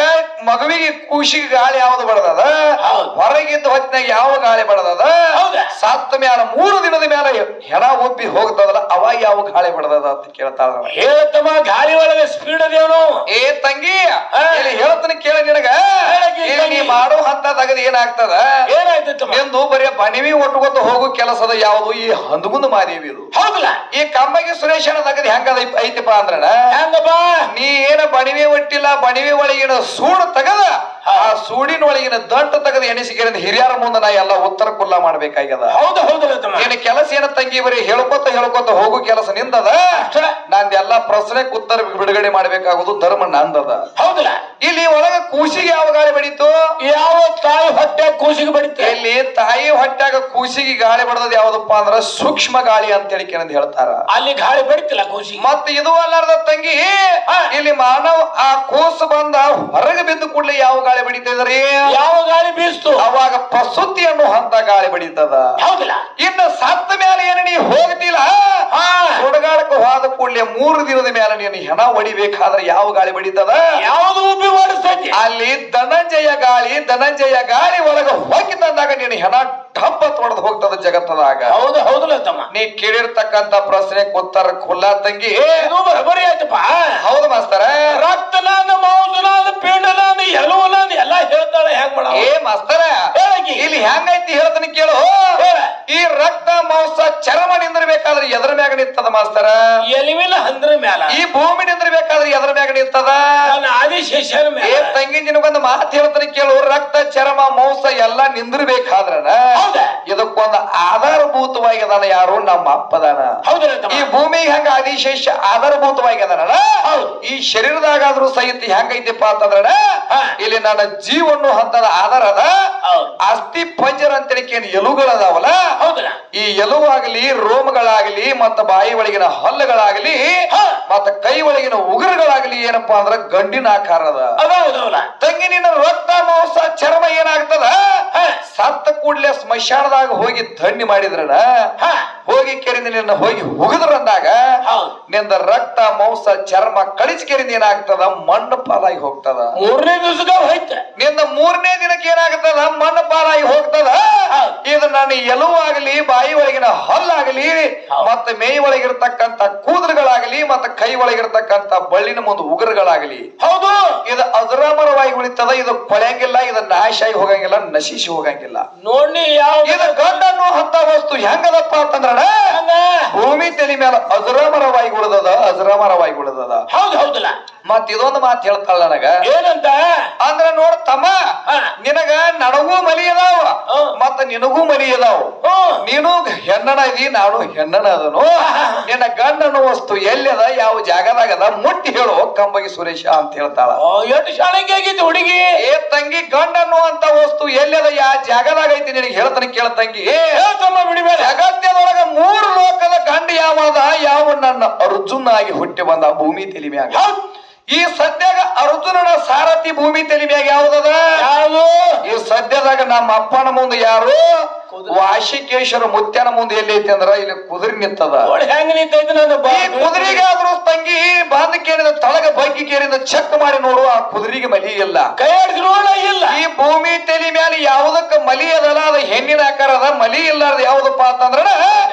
ಮಗುವಿಗೆ ಕೂಸಿಗೆ ಗಾಳಿ ಯಾವ್ದು ಬಡದದ ಹೌದು. ಹೊರಗಿದ್ದ ಹೊತ್ತಿನಾಗ ಯಾವ ಗಾಳಿ ಬಡದದ ಹೌದಾ? ಸತ್ತ ಮ್ಯಾಲ ಮೂರು ದಿನದ ಮ್ಯಾಲ ಹೆಣ ಉಬ್ಬಿ ಹೋಗ್ತದಲ್ಲ ಅವಾಗ ಯಾವ ಗಾಳಿ ಬಡದದ ಅಂತ ಕೇಳ್ತಾಳ ಹೇಳ್ತಮ್ಮ ಗಾಳಿ ಒಳಗೆ ಸ್ಪೀಡ್ ಅದೇವನು ಏ ತಂಗಿ ಹಾ. ಇಲ್ಲಿ ಹೇಳ್ತಾನೆ ಕೇಳ ನಿನಗ ಹೇಳಕ್ಕೆ ಇಲ್ಲಿ ನೀ ತಂಗಿ. ಮಾಡೋ ಹಂತದಾಗ ಏನಾಗ್ತದ ಏನಾಯ್ತಮ್ಮ ಎಂದು ಬರೀ ಬಣಿವಿ ಒಟ್ಟುಗೊತ್ತ ಹೋಗು ಕೆಲಸದ ಯಾವುದು ಈ ಹಂದಗುಂದ ಮಾದೇವಿ ಇದು ಹೌದಲ್ಲ ಈ ಕಮ್ಮಗಿ ಸುರೇಶನ ತಗದ್ ಹೆಂಗದ ಐತಿಪ್ಪ ಅಂದ್ರಣ ಹೆಂಗಪ್ಪ ನೀ ಏನ ಬಣಿವೆ ಒಟ್ಟಿಲ್ಲ ಬಣಿವೆ ಒಳಗಿನ ಸೂಡು ತಗದ ಆ ಸೂಡಿನ ಒಳಗಿನ ದಂಟು ತಗದ ಎಣಿಸಿಕೆರಿಂದ ಹಿರಿಯರ ಮುಂದೆ ನಾ ಎಲ್ಲ ಉತ್ತರ ಕುಲ್ಲ ಮಾಡ್ಬೇಕಾಗ್ಯದ ಹೌದು ಹೌದಲ್ಲ ತಮ್ಮ ಏನ ಕೆಲಸ ಏನ ತಂಗಿ ಬರೀ ಹೇಳ್ಕೊತ ಹೇಳ್ಕೊತ ಹೋಗು ಕೆಲಸ ನಿಂದದ ಅಷ್ಟೇ. ನಂದೆಲ್ಲ ಪ್ರಶ್ನೆಗೆ ಉತ್ತರ ಬಿಡುಗಡೆ ಮಾಡ್ಬೇಕಾಗುದು ಧರ್ಮ ನಂದದ ಹೌದಲ್ಲ ಇಲ್ಲಿ ಒಳಗ ಕೂಸಿಗೆ ಯಾವ ಗಾಳಿ ಬಡೀತು ಯಾವ ತಾಯಿ ಹೊಟ್ಟೆ ಕೂಸಿಗೆ ಬಡಿತೆ ಇಲ್ಲಿ ತಾಯಿ ಹೊಟ್ಯಾಗ ಕೂಸಿಗೆ ಗಾಳಿ ಬಡದದ್ ಯಾವ್ದಪ್ಪ ಅಂದ್ರ ಸೂಕ್ಷ್ಮ ಗಾಳಿ ಅಂತೇಳಿ ಕೇಳಂದ್ ಹೇಳ್ತಾರ ಅಲ್ಲಿ ಗಾಳಿ ಬಡಿತಿಲ್ಲ ಕೂಸಿಗೆ ಮತ್ತ ಇದು ಅಲ್ಲಾರ್ದ ತಂಗಿ ಹಾ. ಇಲ್ಲಿ ಮಾನವ ಆ ಕೂಸು ಬಂದ ಹೊರಗೆ ಬಿದ್ದು ಕೂಡಲೇ ಯಾವ ಗಾಳಿ ಬಡಿತಿದ್ರಿ ಯಾವ ಗಾಳಿ ಬೀಸ್ತು ಅವಾಗ ಪ್ರಸುತಿ ಅನ್ನೋ ಹಂತ ಗಾಳಿ ಬಡಿತದ ಹೌದಲ್ಲ ಇನ್ನು ಸತ್ತ ಮೇಲೆ ಏನು ನೀ ಹೋಗ್ತಿಲ್ಲ ಹಾ. ಸುಡಗಾಡಕ್ಕೆ ಹೋದ ಕೂಡಲೇ ಮೂರು ದಿನದ ಮೇಲೆ ನೀನು ಹೆಣ ಹೊಡಿಬೇಕಾದ್ರೆ ಯಾವ ಗಾಳಿ ಬಡಿತದ ಯಾವುದು ಉಬ್ಬಿ ಮಾಡಿಸ್ತೈತಿ ಅಲ್ಲಿ ಧನಂಜಯ ಗಾಳಿ ಧನಂಜಯ ಗಾಳಿ ಒಳಗ ಹೋಗಿ ತಂದಾಗ ನೀನು ಹೆಣ ಡಬ್ಬ ತೊಡೆದು ಹೋಗ್ತದ ಜಗತ್ತದಾಗ ಹೌದು ಹೌದಲ್ಲ ತಮ್ಮ ನೀ ಕೇಳಿರ್ತಕ್ಕಂತ ಪ್ರಶ್ನೆ ಉತ್ತರ ಖುಲ್ಲಾ ತಂಗಿ ಇದು ಬರಬರಿ ಆಯ್ತಪ್ಪ ಹೌದು ಮಾಸ್ತರ ರಕ್ತನಾದ ಮಾಂಸನಾದ ಪಿಂಡನಾದ ಎಲುವನಾದ ಎಲ್ಲಾ ಹೇಳ್ತಾಳೆ ಹೆಂಗ್ ಮಾಡ ಏ ಮಾಸ್ತರ ಹೇಳಕಿ. ಇಲ್ಲಿ ಹೆಂಗೈತಿ ಹೇಳ್ತಾನೆ ಕೇಳು ಹೇಳ. ಈ ರಕ್ತ ಮಾಂಸ ಚರ್ಮ ನಿಂದಿರ್ಬೇಕಾದ್ರೆ ಎದ್ರ ಮ್ಯಾಗ ನಿಂತದ ಮಾಸ್ತರ ಎಲಿವಿನ ಹಂದ್ರ ಮ್ಯಾಲ ಈ ಭೂಮಿ ನಿಂದಿರ್ಬೇಕಾದ್ರೆ ಎದ್ರ ಮ್ಯಾಗ ನಿಂತದ ನನ್ನ ಆದಿಶೇಷನ ಏ ಮ್ಯಾಲ ತಂಗಿ ನಿನಗೊಂದು ಮಾತು ಹೇಳ್ತಾನೆ ಕೇಳು ರಕ್ತ ಚರ್ಮ ಮಾಂಸ ಎಲ್ಲಾ ನಿಂದಿರ್ಬೇಕಾದ್ರನ ಹೌದಾ? ಇದಕ್ಕೊಂದು ಆಧಾರಭೂತವಾಗಿ ಅದಾನ ಯಾರು ನಮ್ಮ ಅಪ್ಪದಾನ ಹೌದಲ್ಲ ಈ ತಮ್ಮ ಭೂಮಿಗೆ ಹೆಂಗ ಆದಿಶೇಷ ಆಧಾರಭೂತವಾಗಿ ಅದಾನ ಹೌದು. ಈ ಶರೀರದಾಗಾದ್ರೂ ಸಹಿತ ಹೆಂಗೈತಿಪ್ಪ ಅಂತಂದ್ರ ಹಾ. ಇಲ್ಲಿ ನನ್ನ ಜೀವನು ಹಂತದ ಆಧಾರ ಅದ ಹೌದು. ಅಸ್ಥಿ ಪಂಜರ ಅಂತೇಳಿ ಏನ್ ಎಲುಗಳದಾವಲ್ಲ ಹೌದಲ್ಲ ಈ ಎಲುವಾಗಲಿ ರೋಮಗಳಾಗಲಿ ಮತ್ತ ಬಾಯಿ ಒಳಗಿನ ಹಲ್ಲುಗಳಾಗಲಿ ಹಾ. ಮತ್ತ ಕೈ ಒಳಗಿನ ಉಗುರುಗಳಾಗಲಿ ಏನಪ್ಪಾ ಅಂದ್ರ ಗಂಡಿನ ಆಕಾರ ಅದ ಅದಾವದವಲ್ಲ ತಂಗಿ ನಿನ್ನ ರಕ್ತ ಮಾಂಸ ಚರ್ಮ ಏನಾಗ್ತದ ಹಾ. ಸತ್ತ ಕೂಡ್ಲೆ ಸ್ಮಶಾನದಾಗ ಹೋಗಿ ಧಣ್ಣಿ ಮಾಡಿದ್ರನ ಹಾ. ಹೋಗಿ ಕೆರಿಂದ ನಿನ್ನ ಹೋಗಿ ಹುಗಿದ್ರಂದಾಗ ಹೌದು. ನಿಂದ ರಕ್ತ ಮಾಂಸ ಚರ್ಮ ಕಳಿಸಿ ಕೆರಿಂದ ಏನಾಗ್ತದ ಮಣ್ಣು ಪಾಲಾಗಿ ಹೋಗ್ತದ ಮೂರನೇ ದಿವಸಕ್ಕೆ ಹೋಯ್ತ ನಿಂದ ಮೂರನೇ ದಿನಕ್ಕೆ ಏನಾಗ್ತದ ಮಣ್ಣು ಪಾಲಾಗಿ ಹೋಗ್ತದ ಹೌದು. ಇದು ನನ್ನ ಎಲುವಾಗಲಿ ಬಾಯಿ ಒಳಗಿನ ಹಲ್ಲಾಗಲಿ ಹೌದು. ಮತ್ತೆ ಮೈ ಒಳಗಿರ್ತಕ್ಕಂತ ಕೂದಲುಗಳಾಗಲಿ ಮತ್ತೆ ಕೈ ಒಳಗಿರ್ತಕ್ಕಂತ ಬಳ್ಳಿನ ಮುಂದೆ ಉಗುರುಗಳಾಗಲಿ ಹೌದು ಇದು ಅಜರಾಮರವಾಗಿ ಉಳಿತದ ಇದು ಕೊಳೆಯಂಗಿಲ್ಲ ಇದು ನಾಶ ಆಗಿ ಹೋಗಂಗಿಲ್ಲ ನಶಿಸಿ ಹೋಗಂಗಿಲ್ಲ ನೋಡಿ ಯಾವ ಇದು ಗಂಡನ್ನು ಅಂತ ವಸ್ತು ಹೆಂಗದಪ್ಪ ಅಂತಂದ್ರಣ ಹಂಗ ಭೂಮಿ ತಲೆ ಮೇಲೆ ಅಜರಾಮರವಾಗಿ ಉಳಿದದ ಅಜರಾಮರವಾಗಿ ಉಳಿದದ ಹೌದು ಹೌದಲ್ಲ ಮತ್ ಇದೊಂದು ಮಾತು ಹೇಳ್ತಾಳ ನನಗ ಏನಂತ ಅಂದ್ರ ನೋಡ್ ತಮ್ಮ ಹಾ. ನಿನಗ ನನಗೂ ಮಲಿ ಅದಾವ ಹ್ಮ್. ಮತ್ತ ನಿನಗೂ ಮಲಿ ಅದಾವ ಹ್ಮ್. ನೀನು ಹೆಣ್ಣನ ಇದಿ ನಾನು ಹೆಣ್ಣನ ಅದನು ನಿನ್ನ ಗಂಡನ ವಸ್ತು ಎಲ್ಲಿದ ಯಾವ ಜಾಗದಾಗ ಅದ ಮುಟ್ಟಿ ಹೇಳು ಕಂಬಗಿ ಸುರೇಶ ಅಂತ ಹೇಳ್ತಾಳ ಓ, ಎಷ್ಟು ಶಾಣೆಗೆ ಆಗಿತ್ತು ಹುಡುಗಿ ಏ ತಂಗಿ ಗಂಡ ಅನ್ನುವಂತ ವಸ್ತು ಎಲ್ಲಿದ ಯಾವ ಜಾಗದಾಗ ಐತಿ ನಿನಗೆ ಹೇಳ್ತಾನೆ ಕೇಳ ತಂಗಿ ಹೇಳ್ತಮ್ಮ ಬಿಡಿಬೇಡ ಜಗತ್ತದೊಳಗ ಮೂರು ಲೋಕದ ಗಂಡ ಯಾವದ ಯಾವ ನನ್ನ ಅರ್ಜುನ ಆಗಿ ಹುಟ್ಟಿ ಬಂದ ಭೂಮಿ ತಲಿ ಮ್ಯಾಗ ಹೌದ್. ಈ ಸದ್ಯಾಗ ಅರ್ಜುನನ ಸಾರಥಿ ಭೂಮಿ ತಲಿ ಮ್ಯಾಗ ಯಾವ್ದದ ಯಾವುದು ಈ ಸದ್ಯದಾಗ ನಮ್ಮ ಅಪ್ಪನ ಮುಂದೆ ಯಾರು ಕುದುರೆ. ವಾಶಿಕೇಶ್ವರ ಮುತ್ಯನ ಮುಂದೆ ಎಲ್ಲಿ ಐತಿ ಅಂದ್ರ ಇಲ್ಲಿ ಕುದುರೆ ನಿಂತದ ನೋಡಿ ಹೆಂಗ್ ನಿಂತೈತಿ ನನ್ನ ಬಾ ಈ ಕುದುರೆಗಾದ್ರೂ ತಂಗಿ ಬಾಂಧ ಕೇರಿದ ತಳಗ ಬಗ್ಗಿ ಕೇರಿದ ಚೆಕ್ ಮಾಡಿ ನೋಡು ಆ ಕುದುರೆಗೆ ಮಲಿ ಇಲ್ಲ ಕೈ ಆಡಿಸಿ ನೋಡ ಇಲ್ಲ ಈ ಭೂಮಿ ತಲಿ ಮೇಲೆ ಯಾವುದಕ್ಕ ಮಲಿ ಅದಲ್ಲ ಅದ ಹೆಣ್ಣಿನ ಆಕಾರ ಅದ ಮಲಿ ಇಲ್ಲಾರ್ದ ಯಾವ್ದಪ್ಪ ಅಂತಂದ್ರ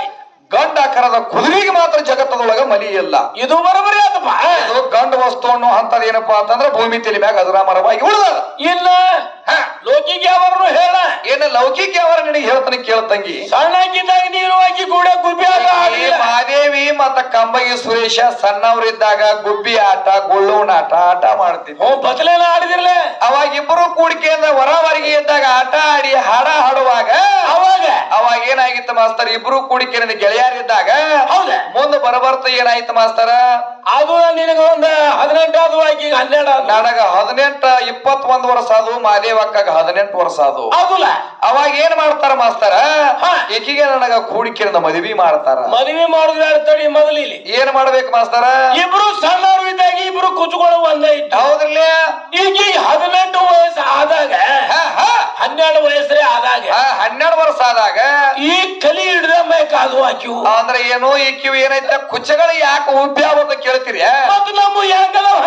ಗಂಡ ಆಕಾರದ ಕುದುರೆಗೆ ಮಾತ್ರ ಜಗತ್ತದೊಳಗ ಮಲಿ ಇಲ್ಲ ಇದು ಬರೋಬರಿ ಆತಪ್ಪ ಇದು ಗಂಡ ವಸ್ತು ಅನ್ನೋ ಅಂತದ್ ಏನಪ್ಪಾ ಅಂತಂದ್ರ ಭೂಮಿ ತಲಿ ಮ್ಯಾಗ ಅಜರಾಮರವಾಗಿ ಉಳಿದದ ಇಲ್ಲ ಹ. ಲೋಕಿಗೆ ಯಾವಾರು ಹೇಳ ಏನ ಲೌಕಿಕ ಅವರ ನಿನಗೆ ಹೇಳ್ತಾನೆ ಕೇಳ್ತಂಗಿ ಸಣ್ಣಕ್ಕಿದ್ದಾಗ ನೀರು ಹಾಕಿ ಕೂಡ ಗುಬ್ಬಿ ಆಟ ಈ ಆಡಿಲ್ಲ ಮಾದೇವಿ ಮತ್ತ ಕಂಬಗಿ ಸುರೇಶ ಸಣ್ಣವರಿದ್ದಾಗ ಗುಬ್ಬಿ ಆಟ ಗುಳ್ಳೋಣ ಆಟ ಆಟ ಮಾಡ್ತಿದ್ವಿ ಹ್ಞೂ ಬತ್ತಲೇನ ಆಡಿದಿರ್ಲೆ ಅವಾಗ ಇಬ್ಬರು ಕೂಡಿಕೆಯಿಂದ ಹೊರವರಿಗೆ ಇದ್ದಾಗ ಆಟ ಆಡಿ ಹಾಡ ಹಾಡುವಾಗ ಅವಾಗ ಅವಾಗ ಏನಾಗಿತ್ತು ಮಾಸ್ತರ್ ಇಬ್ರು ಕೂಡಿಕೆಯಿಂದ ಗೆಳೆಯರಿದ್ದಾಗ ಹೌದ ಮುಂದೆ ಬರಬರ್ತ ಏನಾಯ್ತು ಮಾಸ್ತರ ಅದು ನಿನಗ ಒಂದ ಹದಿನೆಂಟು ಅದು ಆಕಿ ಹನ್ನೆರಡು ಅದು ನನಗ ಹದಿನೆಂಟ ಇಪ್ಪತ್ತೊಂದು ವರ್ಷ ಅದು ಮಾದೇವಕ್ಕಗ ಹದಿನೆಂಟು ವರ್ಷ ಅದು ಹೌದಲ್ಲ ಅವಾಗ ಏನ್ ಮಾಡ್ತಾರ ಮಾಸ್ತರ ಹಾ. ಈಕಿಗೆ ನನಗ ಕೂಡಿಕೆಯಿಂದ ಮದುವೆ ಮಾಡ್ತಾರ ಮದುವೆ ಮಾಡುದ್ರ ತಡಿ ಮೊದಲು ಇಲ್ಲಿ ಏನ್ ಮಾಡ್ಬೇಕು ಮಾಸ್ತರ ಇಬ್ರು ಸಣ್ಣವ್ರು ಇದ್ದಾಗ ಇಬ್ರು ಕುಚುಗಳು ಒಂದೇ ಇಟ್ಟು ಹೌದ್ರಲ್ಲ ಈಗ ಈ ಹದಿನೆಂಟು ವಯಸ್ಸು ಆದಾಗ ಹಾ, ಹಾ. ಹನ್ನೆರಡು ವಯಸ್ಸೇ ಆದಾಗ ಆ, ಹನ್ನೆರಡು ವರ್ಷ ಆದಾಗ ಈ ಕಲಿ ಹಿಡ್ದ ಮೈ ಕಾದು ಹಾಕಿವು ಅಂದ್ರೆ ಏನು ಈ ಕಿವಿ ಏನೈತೆ ಕುಚ್ಚಗಳು ಯಾಕೆ ಉಬ್ಬಿ ಅಂತ ಕೇಳ್ತೀರಿ ಮತ್ ನಮ್ಮ ಹೆಂಗದ ಹಂಗದ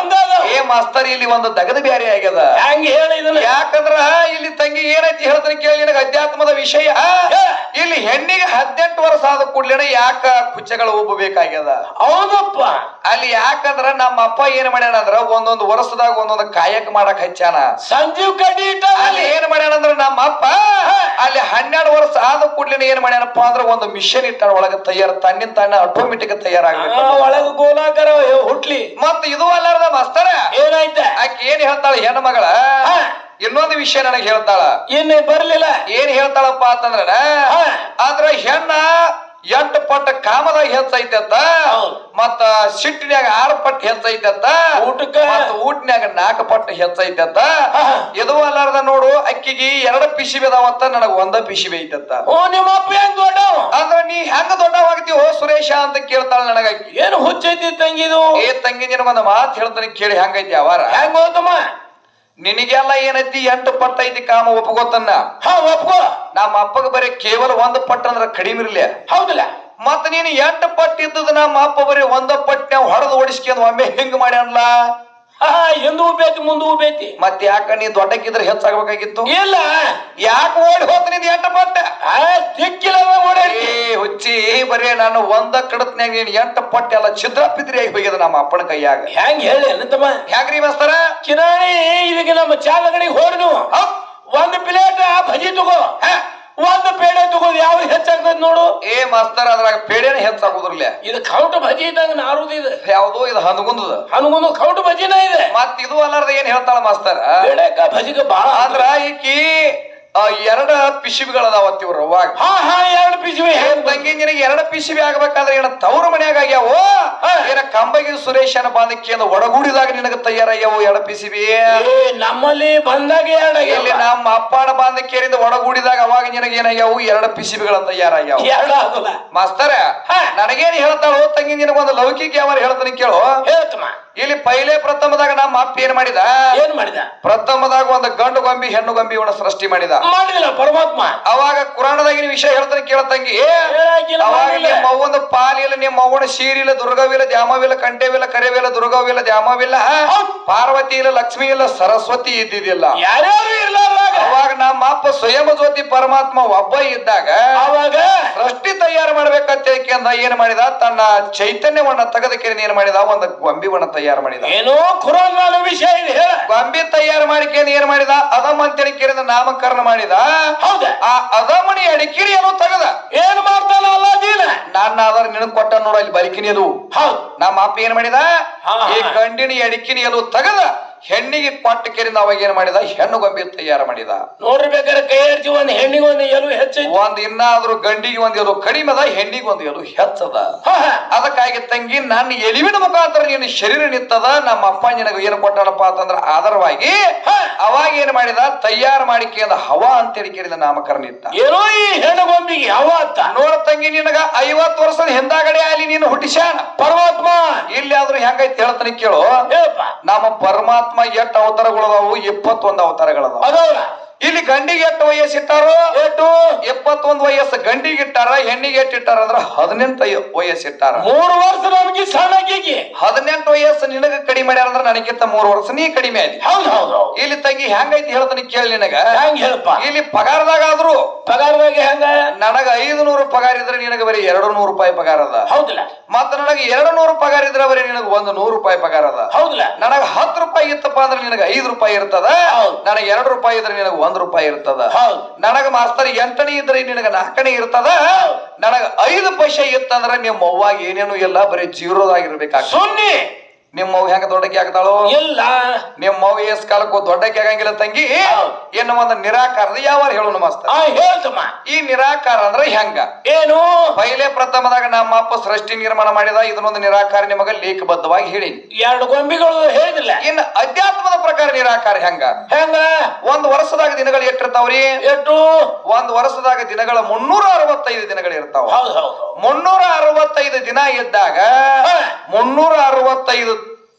ಏ ಮಾಸ್ತರ್ ಇಲ್ಲಿ ಒಂದು ದಗದ ಬ್ಯಾರೆ ಆಗ್ಯದ ಹೆಂಗ್ ಹೇಳಿ ಇದನ್ನ ಯಾಕಂದ್ರ ಇಲ್ಲಿ ತಂಗಿ ಏನೈತಿ ಹೇಳ್ತಾನೆ ಕೇಳಿ ನಿನಗ ಅಧ್ಯಾತ್ಮದ ವಿಷಯ ಇಲ್ಲಿ ಹೆಣ್ಣಿಗೆ ಹದಿನೆಂಟು ವರ್ಷ ಆದ ಕೂಡ್ಲೇನೆ ಯಾಕ ಕುಚ್ಚಗಳು ಉಬ್ಬಬೇಕಾಗ್ಯದ ಹೌದಪ್ಪ ಅಲ್ಲಿ ಯಾಕಂದ್ರ ನಮ್ಮ ಅಪ್ಪ ಏನ್ ಮಾಡ್ಯಾನ ಅಂದ್ರ ಒಂದೊಂದು ವರ್ಷದಾಗ ಒಂದೊಂದು ಕಾಯಕ ಮಾಡಕ್ ಹಚ್ಚಾನ ಸಂಜೀವ್ ಕಡ್ಡಿ ಇಟ್ಟ ಅಲ್ಲಿ ಏನ್ ಮಾಡ್ಯಾನ ಅಂದ್ರ ನಮ್ಮ ಅಪ್ಪ ಅಲ್ಲಿ ಹನ್ನೆರಡು ವರ್ಷ ಆದ ಕೂಡ್ಲೇನೆ ಏನ್ ಮಾಡ್ಯಾನಪ್ಪ ಅಂದ್ರ ಒಂದು ಮಿಷನ್ ಇಟ್ಟಾನ ಒಳಗ ತಯಾರ ತನ್ನಿಂದ ತಾನ ಆಟೋಮೆಟಿಕ್ ತಯಾರಾಗ್ಬೇಕು ಒಳಗ ಗೋಲಾಕಾರ ಹುಟ್ಲಿ ಮತ್ತ ಇದು ಅಲ್ಲಾರದ ಮಾಸ್ತರ ಏನಾಯ್ತ ಆಕೆ ಏನ್ ಹೇಳ್ತಾಳ ಹೆಣ್ಣು ಮಗಳ ಹಾ. ಇನ್ನೊಂದು ವಿಷಯ ನನಗೆ ಹೇಳ್ತಾಳ ಇನ್ನು ಬರ್ಲಿಲ್ಲ ಏನ್ ಹೇಳ್ತಾಳಪ್ಪ ಅಂತಂದ್ರ ಹಾ. ಅಂದ್ರ ಹೆಣ್ಣ ಎಂಟು ಪಟ್ಟ ಕಾಮದಾಗ ಹೆಚ್ಚೈತತ್ತ ಹೌದು. ಮತ್ತ ಸಿಟ್ಟಿನ್ಯಾಗ ಆರು ಪಟ್ಟು ಹೆಚ್ಚೈತತ್ತ ಊಟಕ್ಕ? ಮತ್ತ ಊಟನ್ಯಾಗ ನಾಲ್ಕು ಪಟ್ಟು ಹೆಚ್ಚೈತತ್ತ ಹಾ. ಇದು ಅಲ್ಲಾರ್ದ ನೋಡು ಅಕ್ಕಿಗೆ ಎರಡು ಪಿಸಿಬಿ ಅದಾವತ್ತ ನನಗ ಒಂದ ಪಿಸಿಬಿ ಐತತ್ತ ಓ ನಿಮ್ಮ ಅಪ್ಪ ಹೆಂಗ್ ದೊಡ್ಡವ ಅಂದ್ರ ನೀ ಹೆಂಗ ದೊಡ್ಡವಾಗ್ತೀವೋ ಸುರೇಶ ಅಂತ ಕೇಳ್ತಾಳ ನನಗ ಅಕ್ಕಿ ಏನು ಹುಚ್ಚೈತಿ ತಂಗಿದು ಏ ತಂಗಿ ನಿನಗೊಂದು ಮಾತು ಹೇಳ್ತಾನೆ ಕೇಳಿ ಹೆಂಗೈತಿ ಅವಾರ ಹೆಂಗ್ ಹೋತಮ್ಮ ನಿನಗೆಲ್ಲ ಏನೈತಿ ಎಂಟು ಪಟ್ಟ ಐತಿ ಕಾಮ ಒಪ್ಪಗೋತನ್ನ ಹಾ ಒಪ್ಕೋ ನಮ್ಮ ಅಪ್ಪಗ ಬರೀ ಕೇವಲ ಒಂದು ಪಟ್ಟ ಅಂದ್ರ ಕಡಿಮೆ ಇರ್ಲಿ ಹೌದಿಲ್ಲ ಮತ್ತ ನೀನು ಎಂಟು ಪಟ್ಟು ಇದ್ದದ ನಮ್ಮ ಅಪ್ಪ ಬರೀ ಒಂದ ಪಟ್ಟ ಹೊಡೆದು ಓಡಿಸ್ಕೊಂಡ್ ಒಮ್ಮೆ ಹಿಂಗ್ ಮಾಡ್ಯಾನ್ಲ ಹಾ ಹಿಂದೂ ಬೇತಿ ಮುಂದೂ ಬೇತಿ ಮತ್ ಯಾಕ ನೀ ದೊಡ್ಡಕ್ಕಿದ್ರೆ ಹೆಚ್ಚಾಗಬೇಕಾಗಿತ್ತು ಇಲ್ಲ ಯಾಕೆ ಓಡಿ ಹೋತ ನಿಂದ ಎಂಟು ಪಟ್ಟ ಆ ದಿಕ್ಕಿಲ್ಲ ಓಡಾಡಿ ಏ ಹುಚ್ಚಿ ಬರೀ ನಾನು ಒಂದ ಕಡತ್ನ್ಯಾಗ ನೀನ್ ಎಂಟು ಪಟ್ಟ ಎಲ್ಲ ಛಿದ್ರ ಪಿದ್ರಿ ಆಗಿ ಹೋಗ್ಯದ ನಮ್ಮ ಅಪ್ಪನ ಕೈಯಾಗ ಹೆಂಗ್ ಹೇಳಿ ಅನ್ನತಮ್ಮ ಹ್ಯಾಂಗ್ರಿ ಮಾಸ್ತರ ಕಿರಾಣಿ ಇದಕ್ಕೆ ನಮ್ಮ ಚಾಲ ಅಂಗಡಿಗೆ ಹೋರಿ ನೀವು ಹೌದ್. ಒಂದು ಪ್ಲೇಟ್ ಭಜಿ ತಗೋ ಹಾ, ಒಂದು ಪೇಡೆ ತಗೋದು ಯಾವ್ದು ಹೆಚ್ಚಾಗ್ತದೆ ನೋಡು ಏ ಮಾಸ್ತರ ಅದ್ರಾಗ ಪೇಡೆನ ಹೆಚ್ಚಾಗುದ್ರಲ್ಲ ಇದು ಕೌಂಟ್ ಭಜಿ ಇದ್ದಂಗ ನಾರುದು ಇದು ಯಾವ್ದು ಇದು ಹಂದಗುಂದದ ಹನುಗೊಂದು ಕೌಂಟ್ ಭಜಿನ ಇದೆ ಮತ್ ಇದು ಅಲ್ಲಾರ್ದ ಏನ್ ಹೇಳ್ತಾಳ ಮಾಸ್ತರ ಬೇಡಕ ಭಜಿಗೆ ಬಾಳ ಅಂದ್ರ ಈಕಿ ಆ, ಎರಡ ಪಿಸಿಬಿಗಳದಾವತ್ ಇವ್ರ ಅವಾಗ ಹಾ ಹಾ ಎರಡು ಪಿಸಿವೆ ಏನ್ ತಂಗಿ ನಿನಗೆ ಎರಡು ಪಿಸಿಬಿ ಆಗ್ಬೇಕಾದ್ರೆ ಏನ ತವ್ರ ಮನ್ಯಾಗ ಆಗ್ಯಾವೋ ಏನ ಕಂಬಗಿ ಸುರೇಶನ ಬಾಂಧಕ್ಕಿಯಿಂದ ಒಡಗೂಡಿದಾಗ ನಿನಗ ತಯಾರಾಗ್ಯಾವು ಎರಡು ಪಿಸಿಬಿ ಏ, ನಮ್ಮಲ್ಲಿ ಬಂದಾಗ ಎರಡು ಇಲ್ಲಿ ನಮ್ಮ ಅಪ್ಪನ ಬಾಂಧಕ್ಕಿಯರಿಂದ ಒಡಗೂಡಿದಾಗ ಅವಾಗ ನಿನಗೆ ಏನಾಗ್ಯಾವು ಎರಡು ಪಿಸಿಬಿಗಳ ತಯಾರಾಗ್ಯಾವು ಎರಡು ಆಗಲ್ಲ ಮಾಸ್ತರ ಹಾ. ನನಗೇನ್ ಹೇಳ್ತಾಳೋ ತಂಗಿ ನಿನಗೊಂದು ಲೌಕಿಕ ಯಾವ ಹೇಳ್ತಾನೆ ಕೇಳು ಹೇಳ್ತಮ್ಮ ಇಲ್ಲಿ ಪೈಲೆ ಪ್ರಥಮದಾಗ ನಮ್ಮ ಅಪ್ಪ ಏನ್ ಮಾಡಿದ ಏನ್ ಮಾಡಿದ ಪ್ರಥಮದಾಗ ಒಂದು ಗಂಡು ಗೊಂಬಿ ಹೆಣ್ಣು ಗೊಂಬಿ ಇವನ ಸೃಷ್ಟಿ ಮಾಡಿದ ಮಾಡಿದಿಲ್ಲ ಪರಮಾತ್ಮ ಅವಾಗ ಕುರಾಣದಾಗಿನ ವಿಷಯ ಹೇಳ್ತಾನೆ ಕೇಳತಂಗಿ ಹೇಳಾಕಿಲ್ಲ, ಅವಾಗ ಮಾಡಿಲ್ಲ. ನಿಮ್ಮ ಅವ್ವನ ಪಾಲಿಲ್ಲ ನಿಮ್ಮ ಅವ್ವನ ಶೀರಿಲ್ಲ ದುರ್ಗವಿಲ್ಲ ದ್ಯಾಮವಿಲ್ಲ ಕಂಠವಿಲ್ಲ ಕರೆವಿಲ್ಲ ದುರ್ಗವಿಲ್ಲ ದ್ಯಾಮವಿಲ್ಲ ಹೌದ್. ಪಾರ್ವತಿ ಇಲ್ಲ ಲಕ್ಷ್ಮಿ ಇಲ್ಲ ಸರಸ್ವತಿ ಇದ್ದಿದ್ದಿಲ್ಲ ಯಾರ್ಯಾರು ಇರ್ಲಾರ್ದಾಗ ಅವಾಗ ನಮ್ಮ ಅಪ್ಪ ಸ್ವಯಂ ಜ್ಯೋತಿ ಪರಮಾತ್ಮ ಒಬ್ಬ ಇದ್ದಾಗ ಅವಾಗ ಸೃಷ್ಟಿ ತಯಾರು ಮಾಡ್ಬೇಕಂತ ಹೇಳ್ಕೊಂಡ ಏನ್ ಮಾಡಿದ ತನ್ನ ಚೈತನ್ಯವನ್ನ ತೆಗೆದಕ್ಕೆ ಏನ್ ಮಾಡಿದ ಒಂದು ಗೊಂಬಿವನ್ನ ತಯಾರು ಮಾಡಿದ ಏನೋ ಖುರಾನ್ ವಿಷಯ ಇದೆ ಹೇಳ ಗೊಂಬಿ ತಯಾರು ಮಾಡಿಕೊಂಡು ಏನ್ ಮಾಡಿದ ಅದಮ್ ಅಂತ ಹೇಳಿಕೆರಿಂದ ನಾಮಕರಣ ಮಾಡಿದ ಹೌದ ಆ ಅದಮಣಿ ಅಡಿಕಿರಿ ಏನೋ ತೆಗದ ಏನ್ ಮಾಡ್ತಾನ ಅಲ್ಲಾದೀನ ನನ್ನ ಆಧಾರ ನಿನಗ್ ಕೊಟ್ಟ ನೋಡ ಅಲ್ಲಿ ಬಲಿಕಿನಿ ಅದು ಹೌದ್ ನಮ್ಮ ಅಪ್ಪ ಏನ್ ಮಾಡಿದ ಹಾ, ಹಾ. ಈ ಗಂಡಿನಿ ಅಡಿಕಿನಿ ಅದು ತೆಗದ ಹೆಣ್ಣಿಗೆ ಕೊಟ್ಟ ಕೆರಿಂದ ಅವಾಗ ಏನ್ ಮಾಡಿದ ಹೆಣ್ಣು ಗೊಂಬಿ ತಯಾರು ಮಾಡಿದ ನೋಡ್ರಿ ಬೇಕಾದ್ರೆ ಕೈ ಹಚ್ಚಿ ಒಂದ್ ಹೆಣ್ಣಿಗೆ ಒಂದು ಎಲು ಹೆಚ್ಚೈತಿ ಒಂದ್ ಇನ್ನಾದ್ರೂ ಗಂಡಿಗೆ ಒಂದ್ ಎಲು ಕಡಿಮೆ ಅದ ಹೆಣ್ಣಿಗೆ ಒಂದ್ ಎಲು ಹೆಚ್ಚದ ಹಾ, ಹಾ. ಅದಕ್ಕಾಗಿ ತಂಗಿ ನನ್ನ ಎಲಿವಿನ ಮುಖಾಂತರ ನಿನ್ನ ಶರೀರ ನಿತ್ತದ ನಮ್ಮ ಅಪ್ಪ ನಿನಗ ಏನು ಕೊಟ್ಟಾನಪ್ಪ ಅಂತಂದ್ರ ಆಧಾರವಾಗಿ ಹಾ. ಅವಾಗ ಏನ್ ಮಾಡಿದ ತಯಾರು ಮಾಡಿಕೆಯಿಂದ ಹವಾ ಅಂತ ಹೇಳಿಕೆಯಿಂದ ನಾಮಕರಣ ಇತ್ತ ಏನೋ ಈ ಹೆಣ್ಣು ಗೊಂಬಿಗೆ ಅವ ಅಂತ ನೋಡ ತಂಗಿ ನಿನಗ ಐವತ್ ವರ್ಷದ ಹಿಂದಾಗಡೆ ಅಲ್ಲಿ ನೀನು ಹುಟ್ಟಿಸ್ಯಾನ ಪರಮಾತ್ಮ ಇಲ್ಲಿ ಆದ್ರೂ ಹೆಂಗೈತಿ ಹೇಳ್ತಾನೆ ಕೇಳು ಹೇಳಪ್ಪ ನಮ್ಮ ಪರಮಾತ್ಮ ಎಷ್ಟು ಅವತಾರಗಳದಾವು ಇಪ್ಪತ್ತೊಂದು ಅವತಾರಗಳದಾವು ಅದವಲ್ಲ ಇಲ್ಲಿ ಗಂಡಿಗೆ ಎಷ್ಟು ವಯಸ್ಸು ಇಟ್ಟಾರು ಎಷ್ಟು ಇಪ್ಪತ್ತೊಂದು ವಯಸ್ಸು ಗಂಡಿಗೆ ಇಟ್ಟಾರ ಹೆಣ್ಣಿಗೆ ಎಷ್ಟು ಇಟ್ಟಾರ ಅಂದ್ರ ಹದಿನೆಂಟು ವಯಸ್ಸು ಇಟ್ಟಾರ ಮೂರು ವರ್ಷ ನಮ್ಗೆ ಸಣ್ಣಕ್ಕಿಗೆ ಹದಿನೆಂಟು ವಯಸ್ಸು ನಿನಗ ಕಡಿಮೆ ಮಾಡ್ಯಾರ ಅಂದ್ರ ನನಗಿಂತ ಮೂರು ವರ್ಷ ನೀ ಕಡಿಮೆ ಆದಿ ಹೌದ್ ಹೌದು ಹೌದು ಇಲ್ಲಿ ತಂಗಿ ಹೆಂಗೈತಿ ಹೇಳ್ತಾನೆ ಕೇಳಿ ನಿನಗ ಹೆಂಗ್ ಹೇಳಪ್ಪ ಇಲ್ಲಿ ಪಗಾರದಾಗ ಆದ್ರು ಪಗಾರದಾಗ ಹೆಂಗ ನನಗ ಐದು ನೂರು ಪಗಾರ ಇದ್ರೆ ನಿನಗ ಬರೀ ಎರಡು ನೂರು ರೂಪಾಯಿ ಪಗಾರ ಅದ ಹೌದಿಲ್ಲ ಮತ್ತ ನನಗೆ ಎರಡು ನೂರು ಪಗಾರ ಇದ್ರೆ ಬರೀ ನಿನಗ ಒಂದು ನೂರು ರೂಪಾಯಿ ಪಗಾರ ಅದ ಹೌದಿಲ್ಲ ನನಗ ಹತ್ತು ರೂಪಾಯಿ ಇತ್ತಪ್ಪ ಅಂದ್ರೆ ನಿನಗ ಐದು ರೂಪಾಯಿ ಇರ್ತದ ಹೌದ್. ನನಗೆ ಎರಡು ರೂಪಾಯಿ ಇದ್ರೆ ನಿನಗ ಒಂದ್ ರೂಪಾಯಿ ಇರ್ತದ ಹೌದ್ ನನಗ ಮಾಸ್ತರ್ ಎಂಟನೇ ಇದ್ರೆ ನಿನಗ ನಾಲ್ಕನೇ ಇರ್ತದ ನನಗ ಐದು ಪೈಸೆ ಇತ್ತಂದ್ರ ನಿಮ್ಮ ಅವ್ವಾಗ ಏನೇನು ಇಲ್ಲ ಬರೀ ಜೀರೋದಾಗಿರ್ಬೇಕಾಗ ಸುನ್ನಿ ನಿಮ್ಮ ಅವ್ವ ಹೆಂಗ ದೊಡ್ಡಕ್ಕೆ ಆಗ್ತಾಳು ಇಲ್ಲ ನಿಮ್ಮ ಅವ್ವ ಎಸ್ ಕಾಲಕ್ಕೂ ದೊಡ್ಡಕ್ಕೆ ಆಗಂಗಿಲ್ಲ ತಂಗಿ ಹೌದ್. ಇನ್ನು ಒಂದು ನಿರಾಕಾರದ ಯಾವ ಹೇಳೋಣ ಮಾಸ್ತರ್ ಆ ಹೇಳ್ತಮ್ಮ ಈ ನಿರಾಕಾರ ಅಂದ್ರೆ ಹೆಂಗ ಏನು ಪೈಲೆ ಪ್ರಥಮದಾಗ ನಮ್ಮ ಅಪ್ಪ ಸೃಷ್ಟಿ ನಿರ್ಮಾಣ ಮಾಡಿದ ಇದನ್ನೊಂದು ನಿರಾಕಾರ ನಿಮಗ ಲೇಖಬದ್ಧವಾಗಿ ಹೇಳೀನಿ ಎರಡು ಗೊಂಬಿಗಳು ಹೇಳಿದಿಲ್ಲ ಇನ್ನು ಅಧ್ಯಾತ್ಮದ ಪ್ರಕಾರ ನಿರಾಕಾರ ಹೆಂಗ ಹೆಂಗ ಒಂದ್ ವರ್ಷದಾಗ ದಿನಗಳು ಎಷ್ಟಿರ್ತಾವ್ರಿ ಎಷ್ಟು ಒಂದ್ ವರ್ಷದಾಗ ದಿನಗಳ ಮುನ್ನೂರ ಅರವತ್ತೈದು ದಿನಗಳು ಇರ್ತಾವ ಹೌದು ಹೌದು ಮುನ್ನೂರ ಅರವತ್ತೈದು ದಿನ ಇದ್ದಾಗ ಹಾ. ಮುನ್ನೂರ ಅರವತ್ತೈದು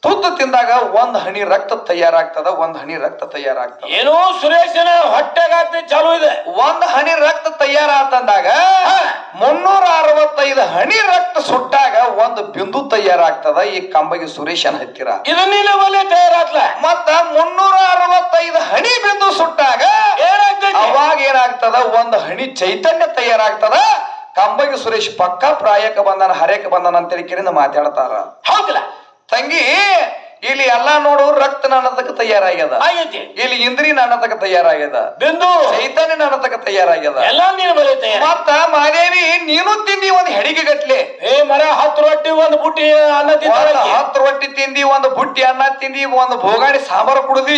ತುತ್ತು ತಿಂದಾಗ ಒಂದ್ ಹನಿ ರಕ್ತ ತಯಾರಾಗ್ತದ ಒಂದ್ ಹನಿ ರಕ್ತ ತಯಾರಾಗ್ತದ ಏನೋ ಸುರೇಶನ ಹೊಟ್ಟೆಗಾಗ್ತಿ ಚಾಲು ಇದೆ ಒಂದ್ ಹನಿ ರಕ್ತ ತಯಾರಾತಂದಾಗ ಮುನ್ನೂರ ಅರವತ್ತೈದು ಹನಿ ರಕ್ತ ಸುಟ್ಟಾಗ ಒಂದು ಬಿಂದು ತಯಾರಾಗ್ತದ ಈ ಕಂಬಗಿ ಸುರೇಶನ್ ಹತ್ತಿರ ಇದನ್ನಿಲ್ಲ ಬಲೆ ತಯಾರಾತ್ಲ ಮತ್ತ ಮುನ್ನೂರ ಅರವತ್ತೈದು ಹನಿ ಬಿಂದು ಸುಟ್ಟಾಗ ಏನಾಗ್ತೈತಿ ಅವಾಗ ಏನಾಗ್ತದ ಒಂದು ಹನಿ ಚೈತನ್ಯ ತಯಾರಾಗ್ತದ ಕಂಬಗಿ ಸುರೇಶ್ ಪಕ್ಕ ಪ್ರಾಯಕ ಬಂದನ ಹರೇಕ ಬಂದನ ಅಂತೇಳಿ ಕಿರಿಂದ ಮಾತಾಡ್ತಾರ ಹೌದಲ್ಲ ತಂಗಿ ಇಲ್ಲಿ ಎಲ್ಲಾ ನೋಡು ರಕ್ತ ನನ್ನದಕ್ಕೆ ತಯಾರಾಗ್ಯದ ಆಗೈತಿ ಇಲ್ಲಿ ಇಂದ್ರಿ ನನ್ನದಕ್ಕೆ ತಯಾರಾಗ್ಯದ ಬಿಂದು ಚೈತನ್ಯ ನನ್ನದಕ್ಕೆ ತಯಾರಾಗ್ಯದ ಎಲ್ಲ ನೀನು ಬಲೆ ತಯಾರ ಮತ್ತ ಮಾದೇವಿ ನೀನು ತಿಂದಿ ಒಂದ್ ಹೆಡಿಗೆ ಗಟ್ಲೆ ಏ ಮರ ಹತ್ತು ರೊಟ್ಟಿ ಒಂದು ಬುಟ್ಟಿ ಅನ್ನ ಒಂದ್ ತಿಂತಾಳೆ ಹತ್ತು ರೊಟ್ಟಿ ತಿಂದಿ ಒಂದು ಬುಟ್ಟಿ ಅನ್ನ ತಿಂದಿ ಒಂದು ಭೋಗಾಣಿ ಸಾಂಬಾರು ಕುಡ್ದಿ